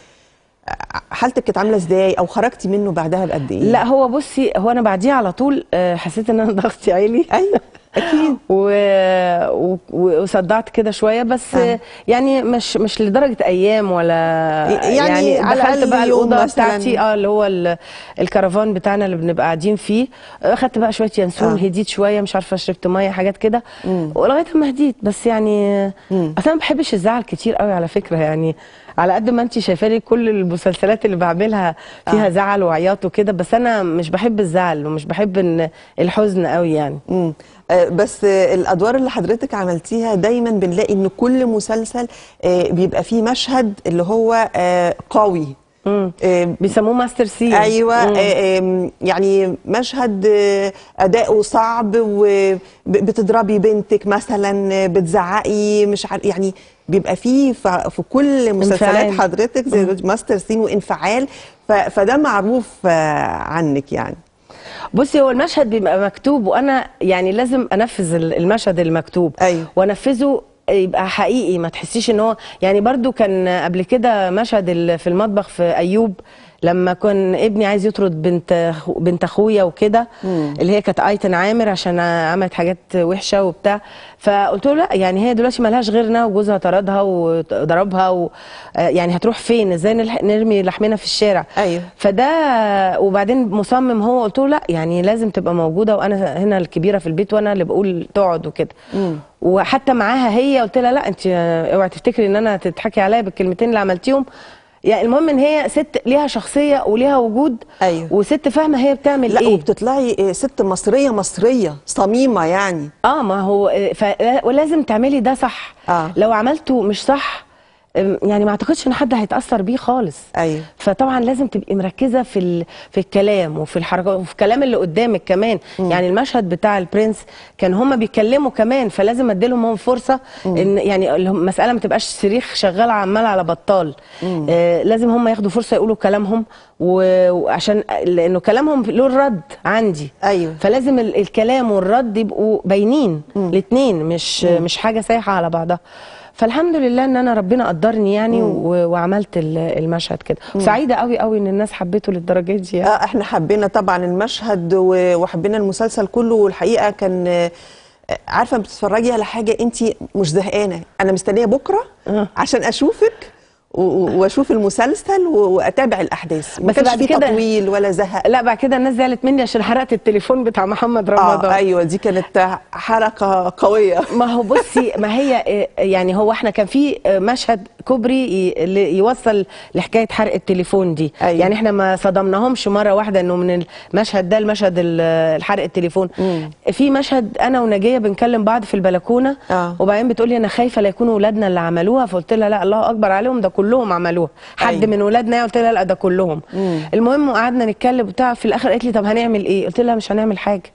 حالتك كانت عامله ازاي او خرجتي منه بعدها بقد ايه لا هو بصي هو انا بعديها على طول آه، حسيت ان انا ضغطي عالي ايوه اكيد و... و... وصدعت كده شويه بس آه. يعني مش مش لدرجه ايام ولا يعني على دخلت الأقل بقى يوم الاوضه مثلاً. بتاعتي اه اللي هو ال... الكرفان بتاعنا اللي بنبقى قاعدين فيه اخدت بقى شويه ينسون آه. آه. هديت شويه مش عارفه شربت ميه حاجات كده ولغايه ما هديت بس يعني اصل انا ما بحبش الزعل كتير قوي على فكره يعني على قد ما انت شايفاني كل المسلسلات اللي بعملها فيها آه. آه. زعل وعياط وكده بس انا مش بحب الزعل ومش بحب ان الحزن قوي يعني مم. آه، بس آه، الادوار اللي حضرتك عملتيها دايما بنلاقي ان كل مسلسل آه، بيبقى فيه مشهد اللي هو آه، قوي بيسموه ماستر سين ايوه مم. آه، آم، يعني مشهد آه، اداؤه صعب وبتضربي بنتك مثلا آه، بتزعقي مش عارف يعني بيبقى فيه ف- في كل مسلسلات انفعال. حضرتك زي ماستر سين وانفعال ف- فده معروف آه، عنك يعني بصي هو المشهد بيبقى مكتوب وانا يعني لازم انفذ ال- المشهد المكتوب أيوة. وانفذه يبقى حقيقي ما تحسيش ان هو يعني برضو كان قبل كده مشهد ال- في المطبخ في ايوب لما كان ابني عايز يطرد بنت أخو- بنت اخويا وكده اللي هي كانت ايتن عامر عشان عملت حاجات وحشه وبتاع فقلت له لا يعني هي دلوقتي ملهاش غيرنا وجوزها طردها وضربها و يعني هتروح فين ازاي نلح- نرمي لحمنا في الشارع ايوه فده وبعدين مصمم هو قلت له لا يعني لازم تبقى موجوده وانا هنا الكبيره في البيت وانا اللي بقول تقعد وكده وحتى معاها هي قلت لها لا انت اوعي تفتكري ان انا تضحكي عليا بالكلمتين اللي عملتيهم يعني المهم ان هي ست ليها شخصيه وليها وجود أيوة. وست فاهمه هي بتعمل لا ايه وبتطلعي آه، ست مصريه مصريه صميمه يعني اه ما هو آه، ف- ولازم تعملي ده صح آه. لو عملته مش صح أم، يعني ما اعتقدش ان حد هيتاثر بيه خالص ايوه فطبعا لازم تبقي مركزه في ال... في الكلام وفي الحركات وفي الكلام اللي قدامك كمان مم. يعني المشهد بتاع البرنس كان هما بيتكلموا كمان فلازم اديلهم هم فرصه ان يعني المساله ما تبقاش صريخ شغال عمال على بطال مم. آه لازم هم ياخدوا فرصه يقولوا كلامهم و- وعشان لانه كلامهم له الرد عندي ايوه فلازم ال- الكلام والرد يبقوا باينين الاثنين مش مم. مش حاجه سايحه على بعضها فالحمد لله ان انا ربنا قدرني يعني و- وعملت ال- المشهد كده مم. سعيده قوي قوي ان الناس حبيته للدرجه دي يعني. اه احنا حبينا طبعا المشهد و- وحبينا المسلسل كله والحقيقه كان آه، عارفه بتتفرجي على حاجه انت مش زهقانه انا مستنيه بكره عشان اشوفك و- و- واشوف المسلسل و- واتابع الاحداث ما بس كانش بعد فيه كده- تطويل ولا زهق لا بعد كده الناس زعلت مني عشان حرقت التليفون بتاع محمد رمضان اه ايوه دي كانت حركه قويه ما هو بصي ما هي آه، يعني هو احنا كان في آه، مشهد كوبري ي- اللي يوصل لحكايه حرق التليفون دي أيوة. يعني احنا ما صدمناهمش مره واحده انه من المشهد ده المشهد الحرق التليفون مم. في مشهد انا ونجيه بنكلم بعض في البلكونه آه. وبعدين بتقولي انا خايفه لا يكونوا ولادنا اللي عملوها فقلت لها لا الله اكبر عليهم ده كلهم عملوها حد أيوة. من ولادنا يعني؟ قلت لها لا ده كلهم مم. المهم قعدنا نتكلم بتاع في الاخر قالت لي طب هنعمل ايه قلت لها مش هنعمل حاجه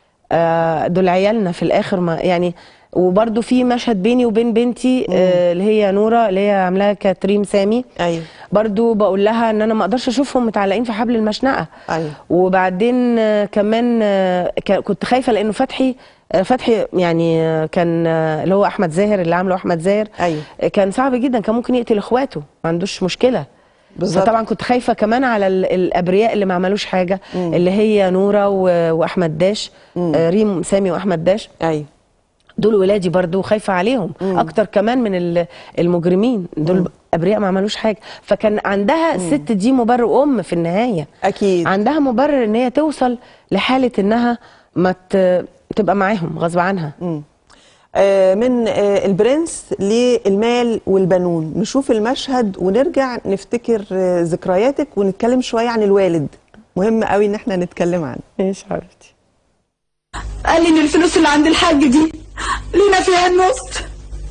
آه، دول عيالنا في الاخر ما يعني وبرده في مشهد بيني وبين بنتي آه اللي هي نوره اللي هي عاملاها كتريم سامي ايوه برضو بقول لها ان انا ما اقدرش اشوفهم متعلقين في حبل المشنقه ايوه وبعدين آه، كمان آه، ك- كنت خايفه لانه فتحي آه، فتحي يعني آه، كان آه، اللي هو احمد زاهر اللي عامله احمد زاهر ايوه آه، كان صعب جدا كان ممكن يقتل اخواته ما عندوش مشكله بالظبط. فطبعا كنت خايفه كمان على ال- الابرياء اللي ما عملوش حاجه مم. اللي هي نوره و- واحمد داش مم. آه، ريم سامي واحمد داش ايوه دول ولادي برضو خايفه عليهم مم. اكتر كمان من ال- المجرمين دول ابرياء ما عملوش حاجه فكان عندها الست دي مبرر ام في النهايه اكيد عندها مبرر ان هي توصل لحاله انها ما ت- تبقى معاهم غصب عنها مم. آه، من آه، البرنس للمال والبنون نشوف المشهد ونرجع نفتكر آه، ذكرياتك ونتكلم شوية عن الوالد مهم قوي ان احنا نتكلم عنه ايش حبيبتي قال لي ان الفلوس اللي عند الحاج دي لينا فيها النص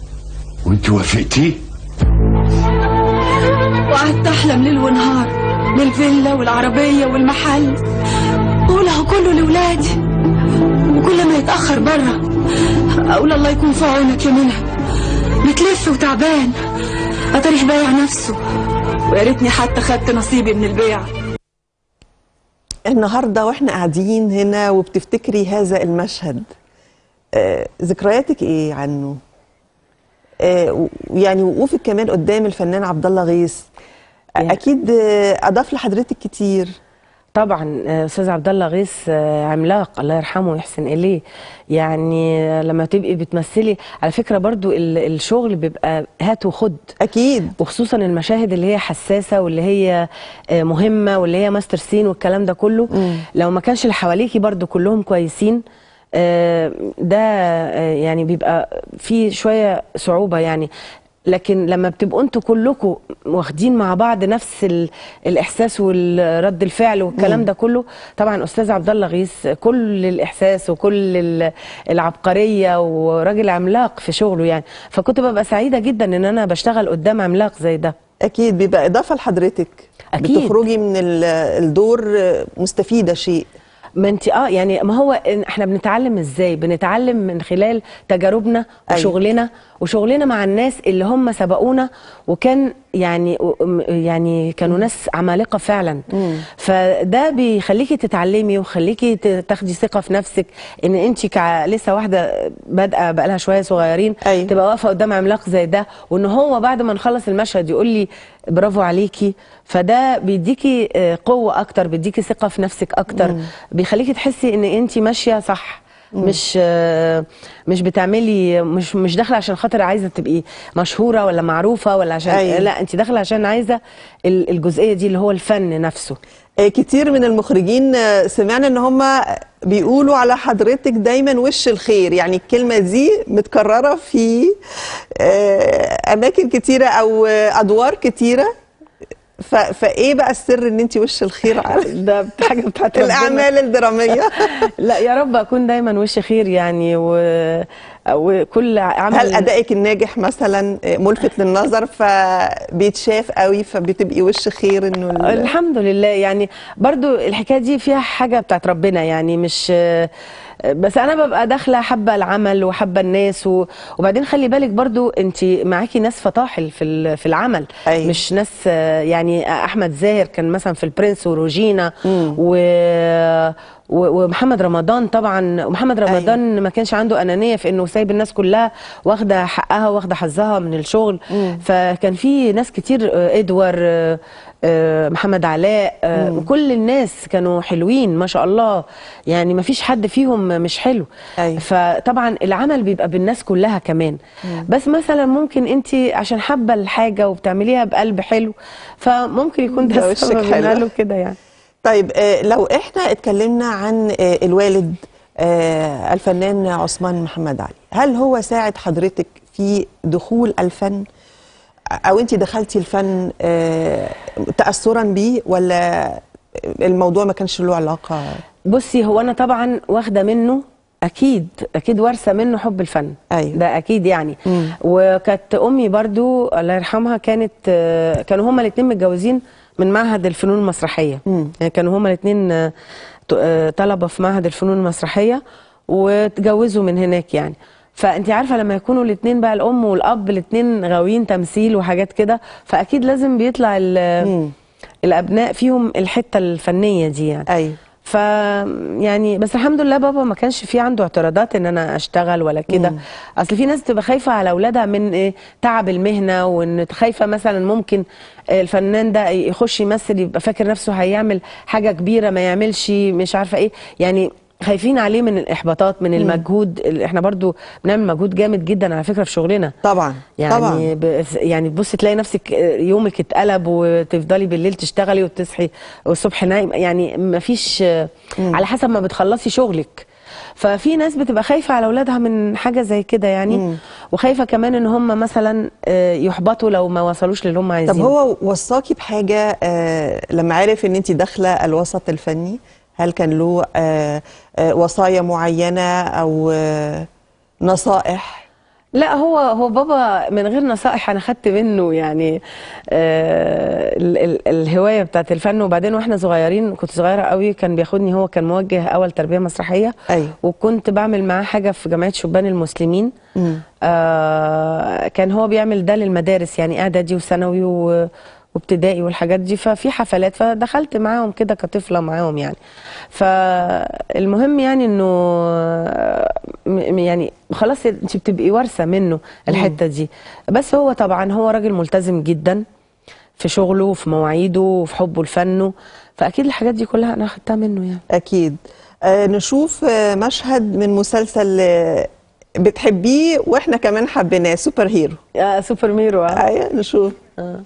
وانت وافقتي وقعدت احلم ليل ونهار بالفيلا والعربيه والمحل وله كله لاولادي وكل ما يتاخر بره اقول الله يكون في عونك يا منى بتلف وتعبان اتاريح بايع نفسه ويا ريتني حتى خدت نصيبي من البيع النهاردة واحنا قاعدين هنا وبتفتكري هذا المشهد آه، ذكرياتك ايه عنه آه، و- يعني وقوفك كمان قدام الفنان عبد الله غيث آه، اكيد آه، اضاف لحضرتك كتير طبعا آه، استاذ عبد الله غيث آه، عملاق الله يرحمه ويحسن اليه يعني آه، لما تبقي بتمثلي على فكره برضو ال- الشغل بيبقى هات وخد اكيد وخصوصا المشاهد اللي هي حساسه واللي هي آه، مهمه واللي هي ماستر سين والكلام ده كله مم. لو ما كانش اللي حواليكي برضو كلهم كويسين آه، ده آه، يعني بيبقى في شويه صعوبه يعني لكن لما بتبقوا انتوا كلكم واخدين مع بعض نفس ال- الاحساس والرد الفعل والكلام مم. ده كله طبعا استاذ عبد الله غيث كل الاحساس وكل ال- العبقريه وراجل عملاق في شغله يعني فكنت ببقى سعيده جدا ان انا بشتغل قدام عملاق زي ده اكيد بيبقى اضافة لحضرتك أكيد. بتخرجي من ال- الدور آه، مستفيدة شيء ما انت اه يعني ما هو إن احنا بنتعلم ازاي بنتعلم من خلال تجاربنا أيوة. وشغلنا وشغلنا مع الناس اللي هم سبقونا وكان يعني يعني كانوا ناس عمالقه فعلا مم. فده بيخليكي تتعلمي ويخليكي ت- تاخدي ثقه في نفسك ان انت كع... لسه واحده بادئه بقالها شويه صغيرين أيوة. تبقى واقفه قدام عملاق زي ده وان هو بعد ما نخلص المشهد يقول لي برافو عليكي فده بيديكي آه، قوه اكتر بيديكي ثقه في نفسك اكتر مم. بيخليكي تحسي ان انت ماشيه صح مش آه، مش بتعملي مش مش داخله عشان خاطر عايزه تبقي مشهوره ولا معروفه ولا عشان أيوة. لا انت داخله عشان عايزه ال- الجزئيه دي اللي هو الفن نفسه آه، كتير من المخرجين آه، سمعنا ان هم بيقولوا على حضرتك دايما وش الخير يعني الكلمة دي متكررة في آه، اماكن كتيرة او آه، ادوار كتيرة ف... فايه بقى السر ان انت وش الخير على ده حاجه بتاعت ربنا. الاعمال الدراميه لا يا رب اكون دايما وش خير يعني و... وكل عمل هل ادائك الناجح مثلا ملفت للنظر فبيتشاف قوي فبتبقي وش خير انه ال- الحمد لله يعني برضو الحكايه دي فيها حاجه بتاعت ربنا يعني مش بس انا ببقى داخله حابه العمل وحابه الناس و... وبعدين خلي بالك برضو انت معاكي ناس فطاحل في ال- في العمل أيوة. مش ناس آه، يعني احمد زاهر كان مثلا في البرنس وروجينا و... و- ومحمد رمضان طبعا ومحمد رمضان ما كانش عنده انانيه في انه سايب الناس كلها واخده حقها واخده حظها من الشغل فكان في ناس كتير آه، ادوار آه، آه، محمد علاء آه، كل الناس كانوا حلوين ما شاء الله يعني ما فيش حد فيهم مش حلو أيوة. فطبعا العمل بيبقى بالناس كلها كمان مم. بس مثلا ممكن انت عشان حابه الحاجه وبتعمليها بقلب حلو فممكن يكون ده ده وشك السبب حلو. إنها له كده يعني طيب آه، لو احنا اتكلمنا عن آه، الوالد آه، الفنان عثمان محمد علي هل هو ساعد حضرتك في دخول الفن او انت دخلتي الفن آه، تاثرا بيه ولا الموضوع ما كانش له علاقه بصي هو انا طبعا واخده منه اكيد اكيد وارثه منه حب الفن أيوة. ده اكيد يعني مم. وكانت امي برضو الله يرحمها كانت آه، كانوا هما الاثنين متجوزين من معهد الفنون المسرحيه يعني كانوا هما الاثنين طلبه في معهد الفنون المسرحيه واتجوزوا من هناك يعني فانت عارفه لما يكونوا الاثنين بقى الام والاب الاثنين غاويين تمثيل وحاجات كده فاكيد لازم بيطلع ال- الابناء فيهم الحته الفنيه دي يعني ايوه ف يعني بس الحمد لله بابا ما كانش في عنده اعتراضات ان انا اشتغل ولا كده مم. اصل في ناس تبقى خايفه على اولادها من إيه تعب المهنه وان خايفه مثلا ممكن الفنان ده يخش يمثل يبقى فاكر نفسه هيعمل حاجه كبيره ما يعملش مش عارفه ايه يعني خايفين عليه من الاحباطات من المجهود ال- احنا برضو بنعمل مجهود جامد جدا على فكره في شغلنا طبعا يعني طبعا ب... يعني بصي تلاقي نفسك يومك اتقلب وتفضلي بالليل تشتغلي وتصحي والصبح نايم يعني مفيش على حسب ما بتخلصي شغلك ففي ناس بتبقى خايفه على اولادها من حاجه زي كده يعني مم. وخايفه كمان ان هم مثلا آه، يحبطوا لو ما وصلوش للي هم عايزينه طب هو وصاكي بحاجه آه، لما عرف ان انت داخله الوسط الفني هل كان له آه، آه، وصايا معينه او آه، نصائح لا هو هو بابا من غير نصائح انا خدت منه يعني آه ال ال الهوايه بتاعت الفن وبعدين واحنا صغيرين كنت صغيره قوي كان بياخدني هو كان موجه اول تربيه مسرحيه أيوة. وكنت بعمل معاه حاجه في جمعيه شبان المسلمين آه كان هو بيعمل ده للمدارس يعني اعدادي وثانوي و- وابتدائي والحاجات دي ففي حفلات فدخلت معاهم كده كطفله معاهم يعني فالمهم يعني انه م- يعني خلاص انت بتبقي وارثه منه الحته دي بس هو طبعا هو راجل ملتزم جدا في شغله وفي مواعيده وفي حبه لفنه فاكيد الحاجات دي كلها انا اخدتها منه يعني اكيد آه، نشوف آه، مشهد من مسلسل آه، بتحبيه واحنا كمان حبيناه سوبر هيرو آه سوبر ميرو آه. ايوه نشوف آه.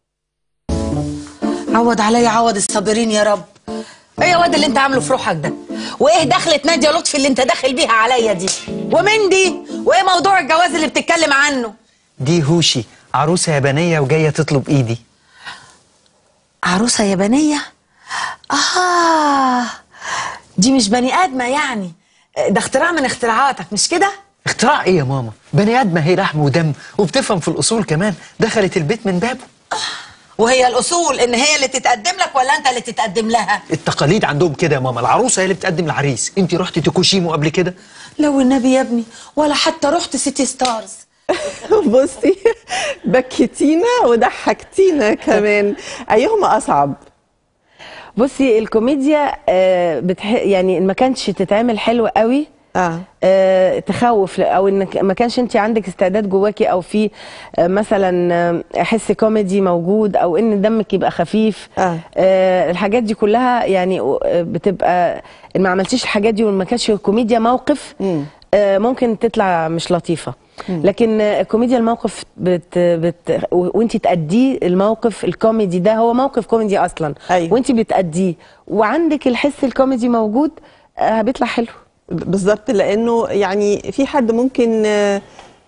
عوض عليا عوض الصابرين يا رب ايه يا واد اللي انت عامله في روحك ده وايه دخلت ناديه لطفي اللي انت داخل بيها عليا دي ومين دي وايه موضوع الجواز اللي بتتكلم عنه دي هوشي عروسة يابانية وجاية تطلب ايدي عروسه يابانيه اه دي مش بني ادمه يعني ده اختراع من اختراعاتك مش كده اختراع ايه يا ماما بني ادمة هي لحم ودم وبتفهم في الاصول كمان دخلت البيت من بابه وهي الاصول ان هي اللي تتقدم لك ولا انت اللي تتقدم لها التقاليد عندهم كده يا ماما العروسة هي اللي بتقدم العريس انت رحتي توكوشيمو قبل كده لو النبي يا ابني ولا حتى رحت سيتي ستارز بصي بكيتينا وضحكتينا كمان ايهما اصعب بصي الكوميديا آه بتح... يعني ما كانتش تتعمل حلو قوي اه آه تخوف او انك ما كانش انت عندك استعداد جواكي او في آه مثلا آه، حس كوميدي موجود او ان دمك يبقى خفيف آه. آه الحاجات دي كلها يعني آه، بتبقى إن ما عملتيش الحاجات دي وما كانتش كوميديا موقف آه ممكن تطلع مش لطيفه مم. لكن آه، كوميديا الموقف بت بت وانت تأديه الموقف الكوميدي ده هو موقف كوميدي اصلا أيوة. وانت بتأديه وعندك الحس الكوميدي موجود آه بيطلع حلو بالظبط لانه يعني في حد ممكن آه،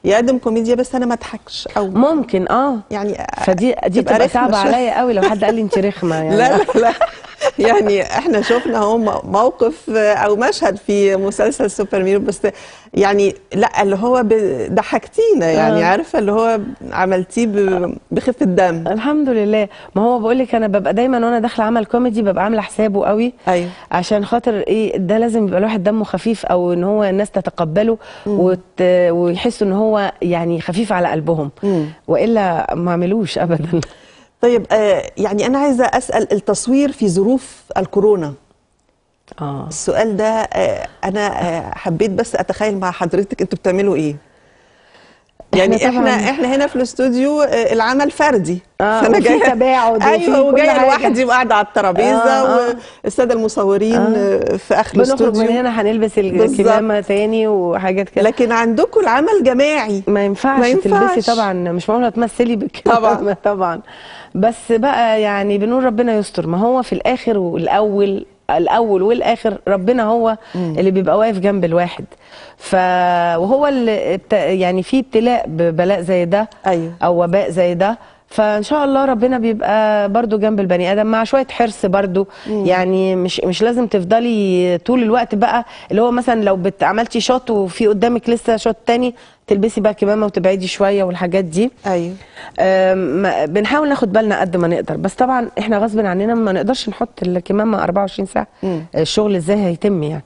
يقدم كوميديا بس انا ما اضحكش او ممكن اه يعني فدي دي تبقى تبقى رخمة صعبه شوية. عليا قوي لو حد قال لي انت رخمه يعني لا لا لا يعني احنا شفنا هو موقف او مشهد في مسلسل سوبر ميرو بس يعني لا اللي هو ب- ضحكتينا يعني آه. عارفه اللي هو عملتيه ب- بخفه دم الحمد لله ما هو بقول لك انا ببقى دايما وانا داخله عمل كوميدي ببقى عامله حسابه قوي ايوه عشان خاطر ايه ده لازم يبقى الواحد دمه خفيف او ان هو الناس تتقبله وت... ويحسوا ان هو يعني خفيف على قلبهم والا ما عملوش ابدا طيب آه يعني انا عايزه اسال التصوير في ظروف الكورونا اه السؤال ده آه انا آه حبيت بس اتخيل مع حضرتك انتوا بتعملوا ايه يعني إحنا احنا طبعاً- احنا هنا في الاستوديو آه، العمل فردي آه، فأنا وفي جاية- تباعد وفي ايوه كل وجايه حاجة. لوحدي وقاعده على الترابيزه آه، آه. والساده المصورين آه. في اخر بنخرج الاستوديو من هنا هنلبس بالظبط. الكمامه تاني وحاجات كده لكن عندكم العمل جماعي ما ينفعش, ما ينفعش. تلبسي طبعا مش معقوله تمثلي بالكمامه طبعاً. طبعا بس بقى يعني بنقول ربنا يستر ما هو في الاخر والاول الاول والاخر ربنا هو اللي بيبقى واقف جنب الواحد ف وهو اللي ابت- يعني في ابتلاء ببلاء زي ده أيوه. او وباء زي ده فان شاء الله ربنا بيبقى برضو جنب البني ادم مع شويه حرص برضو مم. يعني مش مش لازم تفضلي طول الوقت بقى اللي هو مثلا لو بت- عملتي شوت وفي قدامك لسه شوت تاني تلبسي بقى كمامه وتبعدي شويه والحاجات دي ايوه أم، بنحاول ناخد بالنا قد ما نقدر بس طبعا احنا غصب عننا ما نقدرش نحط الكمامه 24 ساعه مم. الشغل ازاي هيتم يعني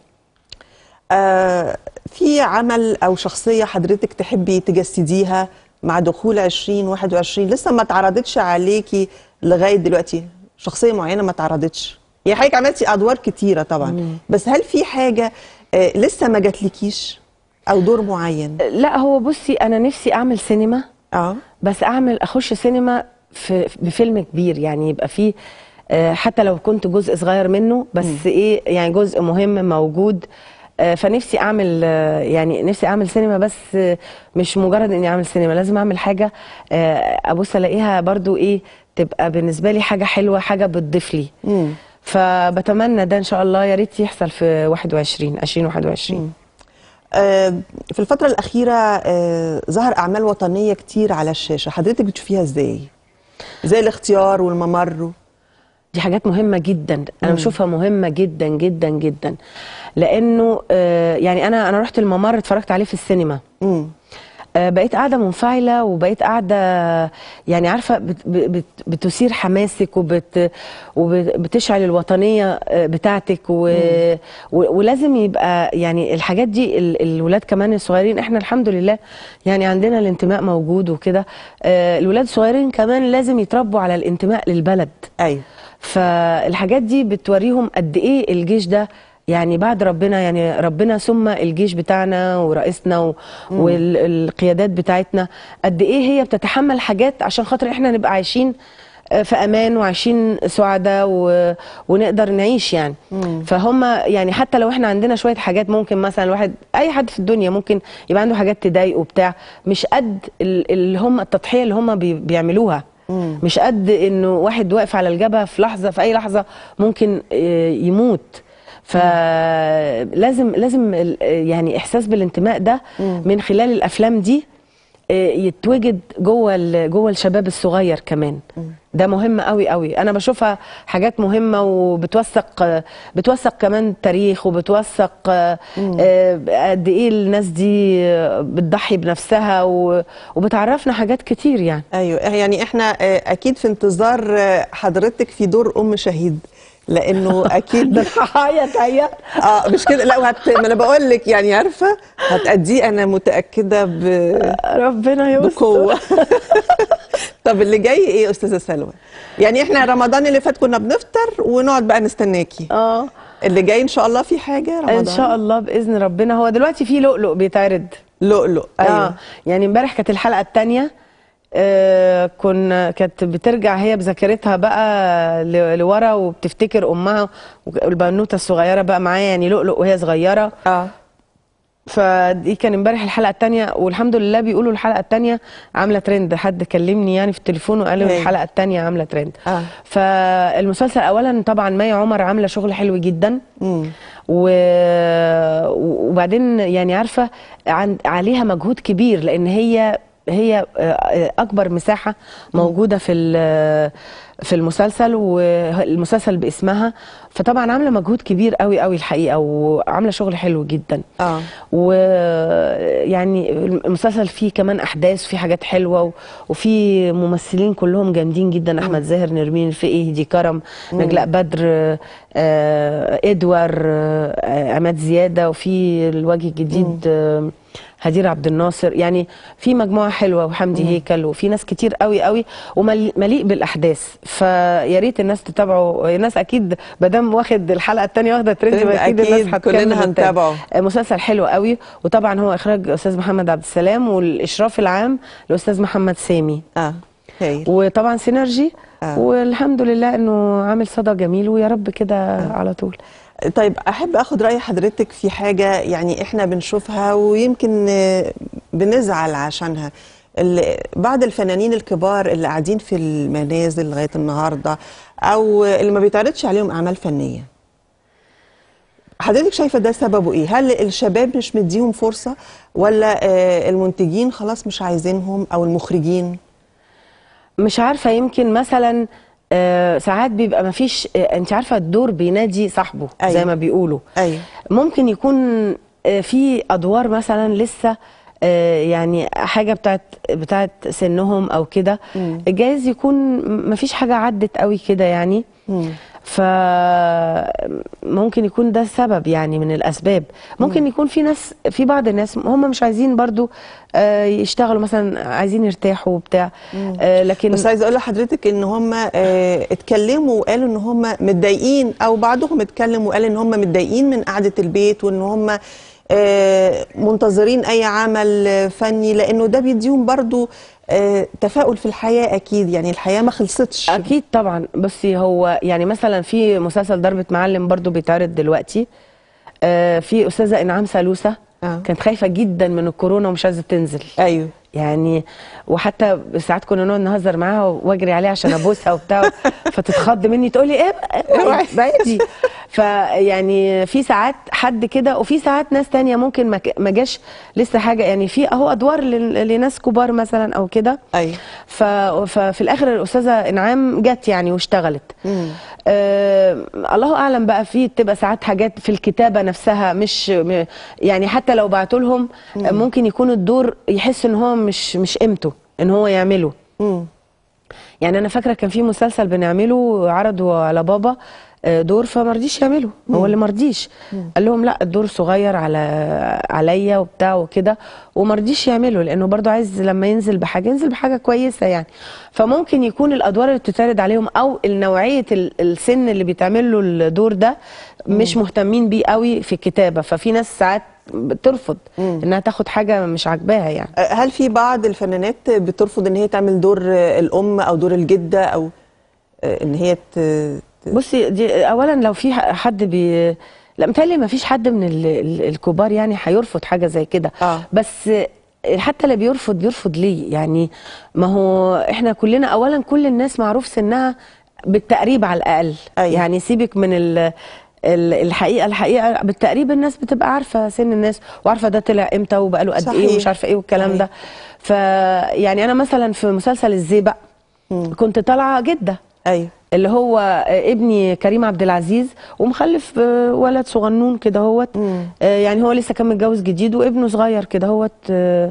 آه في عمل او شخصيه حضرتك تحبي تجسديها مع دخول 2021 لسه ما اتعرضتش عليكي لغايه دلوقتي شخصيه معينه ما اتعرضتش يعني حضرتك عملتي ادوار كتيره طبعا مم. بس هل في حاجه آه لسه ما جاتلكيش او دور معين لا هو بصي انا نفسي اعمل سينما اه بس اعمل اخش سينما في بفيلم كبير يعني يبقى فيه آه، حتى لو كنت جزء صغير منه بس مم. ايه يعني جزء مهم موجود آه، فنفسي اعمل آه، يعني نفسي اعمل سينما بس آه، مش مجرد اني اعمل سينما لازم اعمل حاجه آه، ابص الاقيها برضو ايه تبقى بالنسبه لي حاجه حلوه حاجه بتضيف لي مم. فبتمنى ده ان شاء الله يا ريت يحصل في 21 2021 آه في الفتره الاخيره آه ظهر اعمال وطنيه كتير على الشاشه حضرتك بتشوفيها ازاي زي الاختيار والممر دي حاجات مهمة جدا أنا مم. بشوفها مهمة جدا جدا جدا لأنه آه، يعني أنا أنا رحت الممر اتفرجت عليه في السينما مم. آه، بقيت قاعدة منفعلة وبقيت قاعدة يعني عارفة بت بت بتثير حماسك وبت وبتشعل الوطنية آه، بتاعتك و و ولازم يبقى يعني الحاجات دي ال- الولاد كمان الصغيرين احنا الحمد لله يعني عندنا الانتماء موجود وكده آه، الولاد الصغيرين كمان لازم يتربوا على الانتماء للبلد ايوه فالحاجات دي بتوريهم قد ايه الجيش ده يعني بعد ربنا يعني ربنا ثم الجيش بتاعنا ورئيسنا و- مم. والقيادات بتاعتنا قد ايه هي بتتحمل حاجات عشان خاطر احنا نبقى عايشين آه، في امان وعايشين سعداء و... ونقدر نعيش يعني مم. فهم يعني حتى لو احنا عندنا شويه حاجات ممكن مثلا الواحد اي حد في الدنيا ممكن يبقى عنده حاجات تضايقه بتاع مش قد ال- اللي هم التضحيه اللي هم بي... بيعملوها مم. مش قد انه واحد واقف على الجبهه في لحظه في اي لحظه ممكن آه، يموت فلازم لازم ال- يعني احساس بالانتماء ده مم. من خلال الافلام دي آه، يتوجد جوه ال- جوه الشباب الصغير كمان ده مهم قوي قوي انا بشوفها حاجات مهمه وبتوثق آه، بتوثق كمان تاريخ وبتوثق آه، آه، قد ايه الناس دي آه، بتضحي بنفسها و- وبتعرفنا حاجات كتير يعني ايوه يعني احنا آه، اكيد في انتظار آه، حضرتك في دور ام شهيد لانه اكيد ده هعيط عيط اه مش كده لا وهت... ما انا بقول لك يعني عارفه هتأديه انا متاكده ب... ربنا يستر بقوه طب اللي جاي ايه يا استاذه سلوى يعني احنا رمضان اللي فات كنا بنفطر ونقعد بقى نستناكي اه اللي جاي ان شاء الله في حاجه رمضان ان شاء الله باذن ربنا هو دلوقتي في لؤلؤ بيتعرض لؤلؤ ايوه آه يعني امبارح كانت الحلقه الثانيه آه كنا كانت بترجع هي بذاكرتها بقى ل- لورا وبتفتكر امها والبنوته الصغيره بقى معايا يعني لؤلؤ وهي صغيره اه فدي كان امبارح الحلقه الثانيه والحمد لله بيقولوا الحلقه الثانيه عامله ترند حد كلمني يعني في التليفون وقال لي هاي. الحلقه الثانيه عامله ترند آه. فالمسلسل اولا طبعا مي عمر عامله شغل حلو جدا و... وبعدين يعني عارفه عن... عليها مجهود كبير لان هي هي آه، اكبر مساحه موجوده في ال- في المسلسل والمسلسل باسمها فطبعا عامله مجهود كبير قوي قوي الحقيقه وعامله شغل حلو جدا اه ويعني المسلسل فيه كمان احداث فيه حاجات حلوه و- وفي ممثلين كلهم جامدين جدا احمد زاهر نرمين الفقي هدي كرم مم. نجلاء بدر آه، ادوار آه، عماد زياده وفي الوجه الجديد آه، هدير عبد الناصر يعني في مجموعه حلوه وحمدي هيكل وفي ناس كتير قوي قوي ومليء بالاحداث فيا ريت الناس تتابعه الناس اكيد مادام واخد الحلقه الثانيه واخده ترند ترند اكيد الناس أكيد، هتكمل كلنا وتتابع. هنتابعه. مسلسل حلو قوي وطبعا هو اخراج استاذ محمد عبد السلام والاشراف العام الاستاذ محمد سامي اه هايل وطبعا سينرجي آه. والحمد لله انه عامل صدى جميل ويا رب كده على طول طيب احب اخد راي حضرتك في حاجه يعني احنا بنشوفها ويمكن آه، بنزعل عشانها ال- بعض الفنانين الكبار اللي قاعدين في المنازل لغايه النهارده او اللي ما بيتعرضش عليهم اعمال فنيه حضرتك شايفه ده سببه ايه هل الشباب مش مديهم فرصه ولا آه، المنتجين خلاص مش عايزينهم او المخرجين مش عارفه يمكن مثلا آه، ساعات بيبقى ما فيش انت عارفه الدور بينادي صاحبه أيوة. زي ما بيقولوا ايوه ممكن يكون آه، في ادوار مثلا لسه آه، يعني حاجه بتاعت بتاعت سنهم او كده مم. جايز يكون ما فيش حاجه عدت قوي كده يعني مم. فممكن يكون ده سبب يعني من الاسباب ممكن يكون في ناس في بعض الناس هم مش عايزين برضو آه، يشتغلوا مثلا عايزين يرتاحوا وبتاع آه، لكن بس عايزه اقول لحضرتك ان هم آه، اتكلموا وقالوا ان هم متضايقين او بعضهم اتكلم وقال ان هم متضايقين من قعده البيت وان هم آه، منتظرين اي عمل آه، فني لانه ده بيديهم برضو آه، تفاؤل في الحياه اكيد يعني الحياه ما خلصتش اكيد طبعا بصي هو يعني مثلا في مسلسل ضربة معلم برضو بيتعرض دلوقتي آه، في استاذه انعام سالوسه آه. كانت خايفه جدا من الكورونا ومش عايزه تنزل ايوه يعني وحتى ساعات كنا نقعد نهزر معاها واجري عليها عشان ابوسها وبتاع فتتخض مني تقول لي ايه بعيد- بعيدي فيعني في ساعات حد كده وفي ساعات ناس تانية ممكن ما ك- ما جاش لسه حاجه يعني في اهو ادوار لل- لناس كبار مثلا او كده ايوه ف- ففي الاخر الاستاذه انعام جت يعني واشتغلت آه الله اعلم بقى في تبقى ساعات حاجات في الكتابه نفسها مش م- يعني حتى لو بعتوا لهم مم. آه، ممكن يكون الدور يحس ان هو مش مش قيمته ان هو يعمله مم. يعني انا فاكره كان في مسلسل بنعمله عرضوا على بابا آه، دور فما رضيش يعمله هو اللي ما رضيش قال لهم لا الدور صغير على عليا وبتاع وكده وما رضيش يعمله لانه برضو عايز لما ينزل بحاجه ينزل بحاجه كويسه يعني فممكن يكون الادوار اللي بتتعرض عليهم او نوعيه ال- السن اللي بيتعمل له الدور ده مش مهتمين بيه قوي في الكتابه ففي ناس ساعات بترفض انها تاخد حاجه مش عاجباها يعني آه، هل في بعض الفنانات بترفض ان هي تعمل دور آه، الام او دور الجده او آه، ان هي ت- بصي دي اولا لو في حد بي لا متهيألي ما فيش حد من ال- ال- الكبار يعني هيرفض حاجه زي كده آه. بس حتى اللي بيرفض يرفض ليه يعني ما هو احنا كلنا اولا كل الناس معروف سنها بالتقريب على الاقل أيوة. يعني سيبك من ال ال- الحقيقه الحقيقه بالتقريب الناس بتبقى عارفه سن الناس وعارفه ده طلع امتى وبقاله قد ايه صحيح. ومش عارفه ايه والكلام ده فيعني انا مثلا في مسلسل الزيبق كنت طالعه جده ايوه اللي هو ابني كريم عبد العزيز ومخلف آه، ولد صغنون كده هوت آه، يعني هو لسه كان متجوز جديد وابنه صغير كده هوت آه،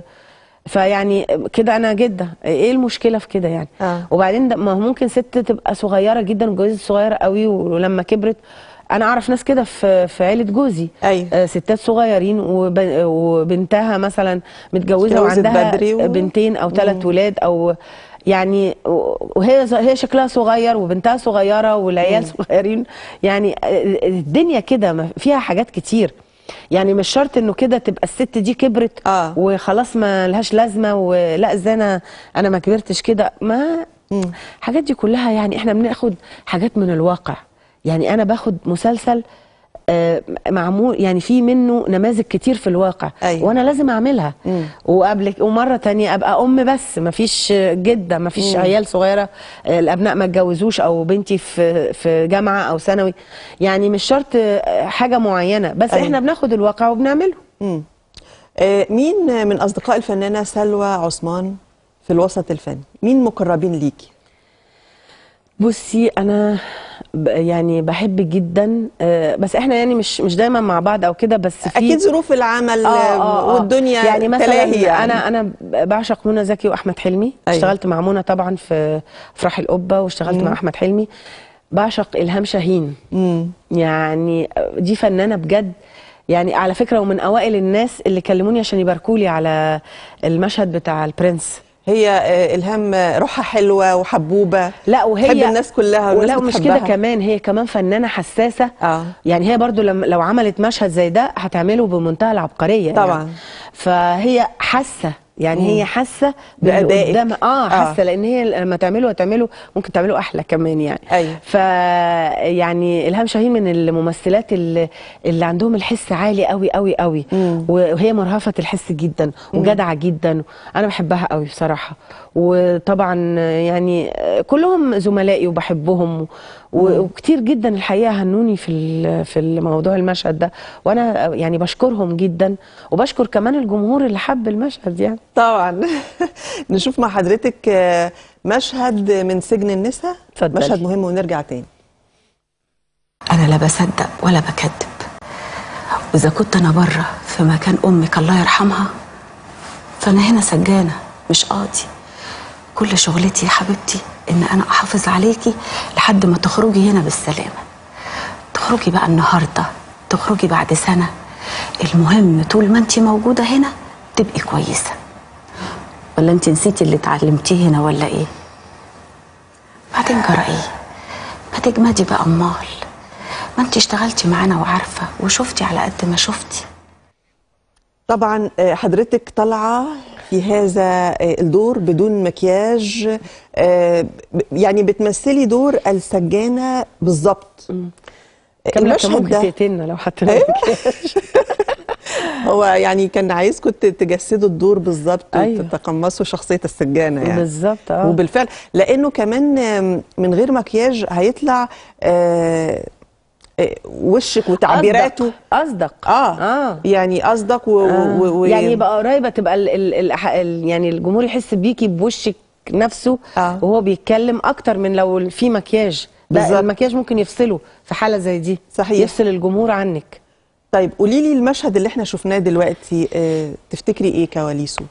فيعني كده انا جده ايه المشكله في كده يعني آه. وبعدين ده ما هو ممكن ست تبقى صغيره جدا وجوزت صغيره قوي ولما كبرت انا اعرف ناس كده في في عيله جوزي أيوة. آه، ستات صغيرين وب- وبنتها مثلا متجوزه اتجوزت وعندها بدري و- بنتين او ثلاث مم. ولاد او يعني وهي هي شكلها صغير وبنتها صغيره والعيال صغيرين يعني الدنيا كده ما- فيها حاجات كتير يعني مش شرط انه كده تبقى الست دي كبرت آه. وخلاص ما لهاش لازمه ولا ازاي انا انا ما كبرتش كده ما الحاجات دي كلها يعني احنا بناخد حاجات من الواقع يعني انا باخد مسلسل آه، معمول يعني في منه نماذج كتير في الواقع أيوة. وانا لازم اعملها وقبل ومره تانية ابقى ام بس مفيش جده مفيش مم. عيال صغيره آه، الابناء ما اتجوزوش او بنتي في في جامعه او ثانوي يعني مش شرط آه، حاجه معينه بس أيوة. احنا بناخد الواقع وبنعمله مم. آه، مين من اصدقاء الفنانه سلوى عثمان في الوسط الفني مين مقربين ليكي بصي انا ب- يعني بحب جدا آه، بس احنا يعني مش مش دايما مع بعض او كده بس في اكيد ظروف العمل والدنيا يعني مثلا تلاهي يعني. انا انا بعشق منى زكي واحمد حلمي أيوة. أيوة. اشتغلت مع منى طبعا في افراح القبه واشتغلت مم. مع احمد حلمي بعشق الهام شاهين مم. يعني دي فنانه بجد يعني على فكره ومن اوائل الناس اللي كلموني عشان يباركوا لي على المشهد بتاع البرنس هي آه، الهام آه، روحها حلوه وحبوبه لا وهي تحب الناس كلها والناس ولا مش بتحبها. كده كمان هي كمان فنانه حساسه اه يعني هي برضو لما لو عملت مشهد زي ده هتعمله بمنتهى العبقريه طبعا. يعني. فهي حاسه يعني مم. هي حاسه باللي بأدائك. قدامها اه آه. حاسه لان هي لما تعمله هتعمله ممكن تعمله احلى كمان يعني ايوه ف يعني الهام شاهين من الممثلات اللي, اللي عندهم الحس عالي قوي قوي قوي وهي مرهفه الحس جدا وجدعه جدا انا بحبها قوي بصراحه وطبعا يعني كلهم زملائي وبحبهم و- وكتير جدا الحقيقه هنوني في ال- في الموضوع المشهد ده وانا يعني بشكرهم جدا وبشكر كمان الجمهور اللي حب المشهد يعني طبعا نشوف مع حضرتك آه، مشهد من سجن النساء اتفضلي. مشهد مهم ونرجع تاني أنا لا بصدق ولا بكذب وإذا كنت أنا بره في مكان أمك الله يرحمها فأنا هنا سجانة مش قاضي كل شغلتي يا حبيبتي إن أنا أحافظ عليكي لحد ما تخرجي هنا بالسلامة تخرجي بقى النهاردة تخرجي بعد سنة المهم طول ما أنت موجودة هنا تبقي كويسة ولا أنت نسيتي اللي اتعلمتيه هنا ولا إيه بعدين جرى إيه ما تجمدي بقى أمال ما انت اشتغلتي معانا وعارفه وشفتي على قد ما شفتي طبعا آه، حضرتك طالعه في هذا آه، الدور بدون مكياج آه، ب- يعني بتمثلي دور السجانه بالظبط كاملة كان ممكن ده تقتلنا لو حطينا أيوة. مكياج. هو يعني كان عايزكم ت- تجسدوا الدور بالظبط أيوة. وتتقمصوا شخصيه السجانه يعني بالظبط اه وبالفعل لانه كمان آم، من غير مكياج هيطلع آه، آه، وشك وتعبيراته اصدق اه, آه. يعني اصدق و, آه. و, و يعني يبقى قريبه تبقى ال ال ال ال يعني الجمهور يحس بيكي بوشك نفسه آه. وهو بيتكلم اكتر من لو في مكياج لا بالظبط. المكياج ممكن يفصله في حاله زي دي صحيح. يفصل الجمهور عنك طيب قولي لي المشهد اللي احنا شفناه دلوقتي آه، تفتكري ايه كواليسه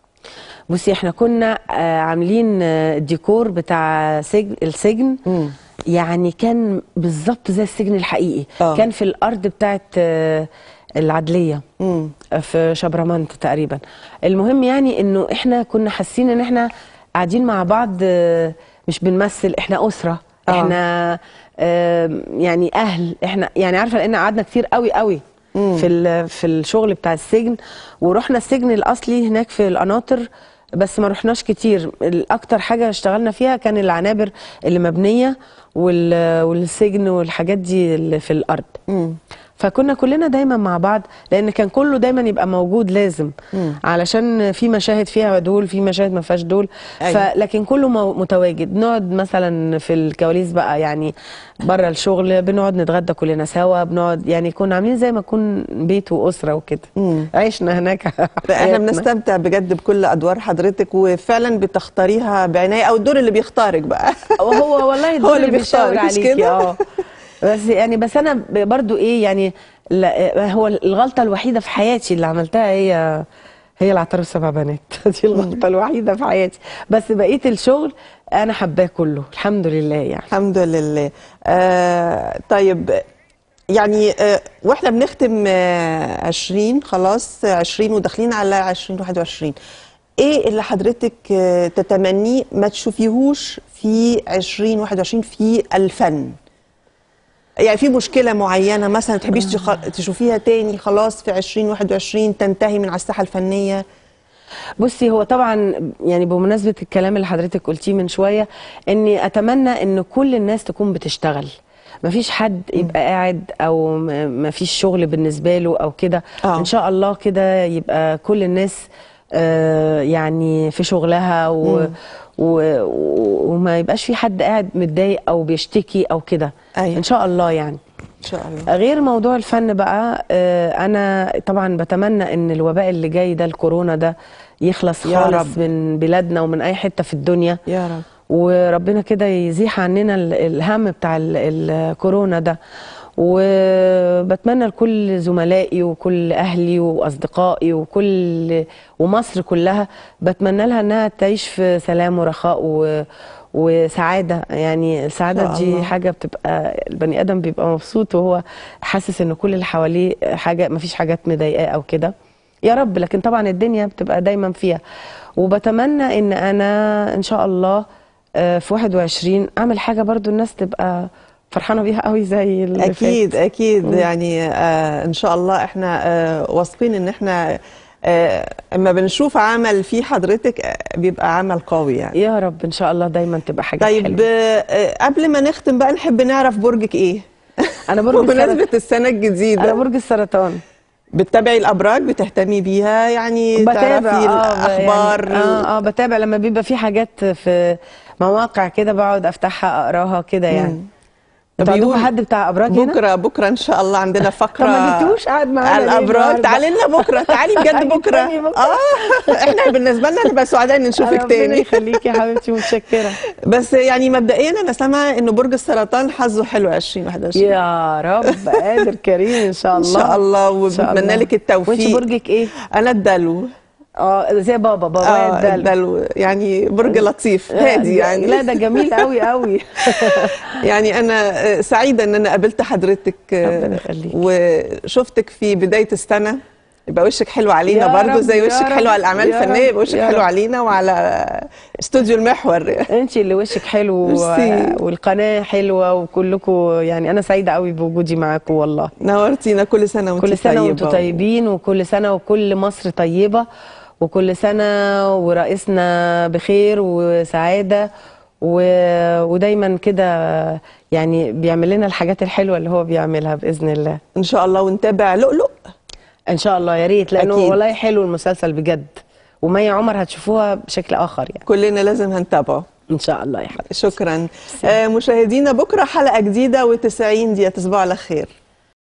بصي احنا كنا آه، عاملين آه، الديكور بتاع سجن السجن يعني كان بالظبط زي السجن الحقيقي آه. كان في الارض بتاعت آه، العدليه مم. في شبرمنت تقريبا المهم يعني انه احنا كنا حاسين ان احنا قاعدين مع بعض آه، مش بنمثل احنا اسره آه. احنا آه، يعني اهل احنا يعني عارفه لان قعدنا كتير قوي قوي في ال- في الشغل بتاع السجن ورحنا السجن الاصلي هناك في القناطر بس ما رحناش كتير الاكتر حاجه اشتغلنا فيها كان العنابر اللي مبنيه وال- والسجن والحاجات دي اللي في الارض فكنا كلنا دايما مع بعض لان كان كله دايما يبقى موجود لازم مم. علشان في مشاهد فيها دول في مشاهد ما فيهاش دول أيوة. فلكن كله مو- متواجد نقعد مثلا في الكواليس بقى يعني بره الشغل بنقعد نتغدى كلنا سوا بنقعد يعني كنا عاملين زي ما يكون بيت واسره وكده مم. عشنا هناك احنا حياتنا. بنستمتع بجد بكل ادوار حضرتك وفعلا بتختاريها بعنايه او الدور اللي بيختارك بقى هو والله الدور اللي بيشاور بيختارك، مش عليكي كده؟ اه بس يعني بس انا ب- برضو ايه يعني لا هو الغلطه الوحيده في حياتي اللي عملتها هي هي العطار السبع بنات دي الغلطه الوحيده في حياتي بس بقيه الشغل انا حباه كله الحمد لله يعني الحمد لله آه طيب يعني آه واحنا بنختم آه 20 خلاص 20 وداخلين على 2021 ايه اللي حضرتك آه تتمنيه ما تشوفيهوش في 2021 في الفن يعني في مشكلة معينة مثلا تحبيش تخ- تشوفيها تاني خلاص في 2021 تنتهي من على الساحة الفنية بصي هو طبعا يعني بمناسبه الكلام اللي حضرتك قلتيه من شويه اني اتمنى ان كل الناس تكون بتشتغل مفيش حد يبقى قاعد او م- مفيش شغل بالنسبه له او كده آه. ان شاء الله كده يبقى كل الناس آه، يعني في شغلها و مم. و و- وما يبقاش في حد قاعد متضايق او بيشتكي او كده أيوة. ان شاء الله يعني ان شاء الله غير موضوع الفن بقى آه، انا طبعا بتمنى ان الوباء اللي جاي ده الكورونا ده يخلص يا خالص رب. من بلادنا ومن اي حته في الدنيا يا رب وربنا كده يزيح عننا ال- الهم بتاع ال- الكورونا ده وبتمنى لكل زملائي وكل اهلي واصدقائي وكل ومصر كلها بتمنى لها انها تعيش في سلام ورخاء و وسعاده يعني السعاده إن شاء دي الله. حاجه بتبقى البني ادم بيبقى مبسوط وهو حاسس ان كل اللي حواليه حاجه مفيش حاجات مضايقاه او كده يا رب لكن طبعا الدنيا بتبقى دايما فيها وبتمنى ان انا ان شاء الله آه، في 21 اعمل حاجه برضو الناس تبقى فرحانه بيها قوي زي اللي اكيد فات. اكيد مم. يعني آه ان شاء الله احنا آه واثقين ان احنا آه اما بنشوف عمل فيه حضرتك آه بيبقى عمل قوي يعني يا رب ان شاء الله دايما تبقى حاجه طيب آه قبل ما نختم بقى نحب نعرف برجك ايه انا برج بمناسبه السرطان. السنه الجديده انا برج السرطان بتتابعي الابراج بتهتمي بيها يعني بتابع تعرفي اه الاخبار يعني اه اه بتابع لما بيبقى في حاجات في مواقع كده بقعد افتحها اقراها كده يعني طب انتوا عندكم يقول- حد بتاع ابراج هنا؟ بكره بكره ان شاء الله عندنا فقره طب ما جبتوش قاعد معانا على ليه الابراج النهاردة؟ تعالي لنا بكره تعالي بجد بكره هتستني بكرة؟ اه احنا بالنسبه لنا نبقى سعداء ان نشوفك ربنا تاني يخليكي يا حبيبتي متشكره بس يعني مبدئيا انا سامعه انه برج السرطان حظه حلو 2021 يا رب قادر كريم ان شاء ان الله شاء الله إن شاء وبتمنى الله. لك التوفيق وانت برجك ايه؟ انا الدلو اه زي بابا بابا اه الدلو الدلو يعني برج لطيف هادي يعني لا ده جميل قوي قوي يعني انا آه، سعيده ان انا قابلت حضرتك آه، ربنا يخليك. وشفتك في بدايه السنه يبقى وشك حلو علينا يا برضو رب، زي يا وشك رب، حلو على الاعمال يا الفنيه رب، يبقى وشك يا حلو رب. علينا وعلى استوديو المحور انت اللي وشك حلو و- ميرسي. والقناه حلوه وكلكم يعني انا سعيده قوي بوجودي معاكم والله نورتينا كل سنه وانت كل سنه طيبة. وانتم طيبين وكل سنه وكل مصر طيبه وكل سنه ورئيسنا بخير وسعاده و... ودايما كده يعني بيعمل لنا الحاجات الحلوه اللي هو بيعملها باذن الله ان شاء الله ونتابع لؤلؤ ان شاء الله يا ريت لانه أكيد. والله حلو المسلسل بجد ومي عمر هتشوفوها بشكل اخر يعني كلنا لازم هنتابعه ان شاء الله يا حبيبي شكرا آه، مشاهدينا بكره حلقه جديده و90 دقيقه تصبحوا على خير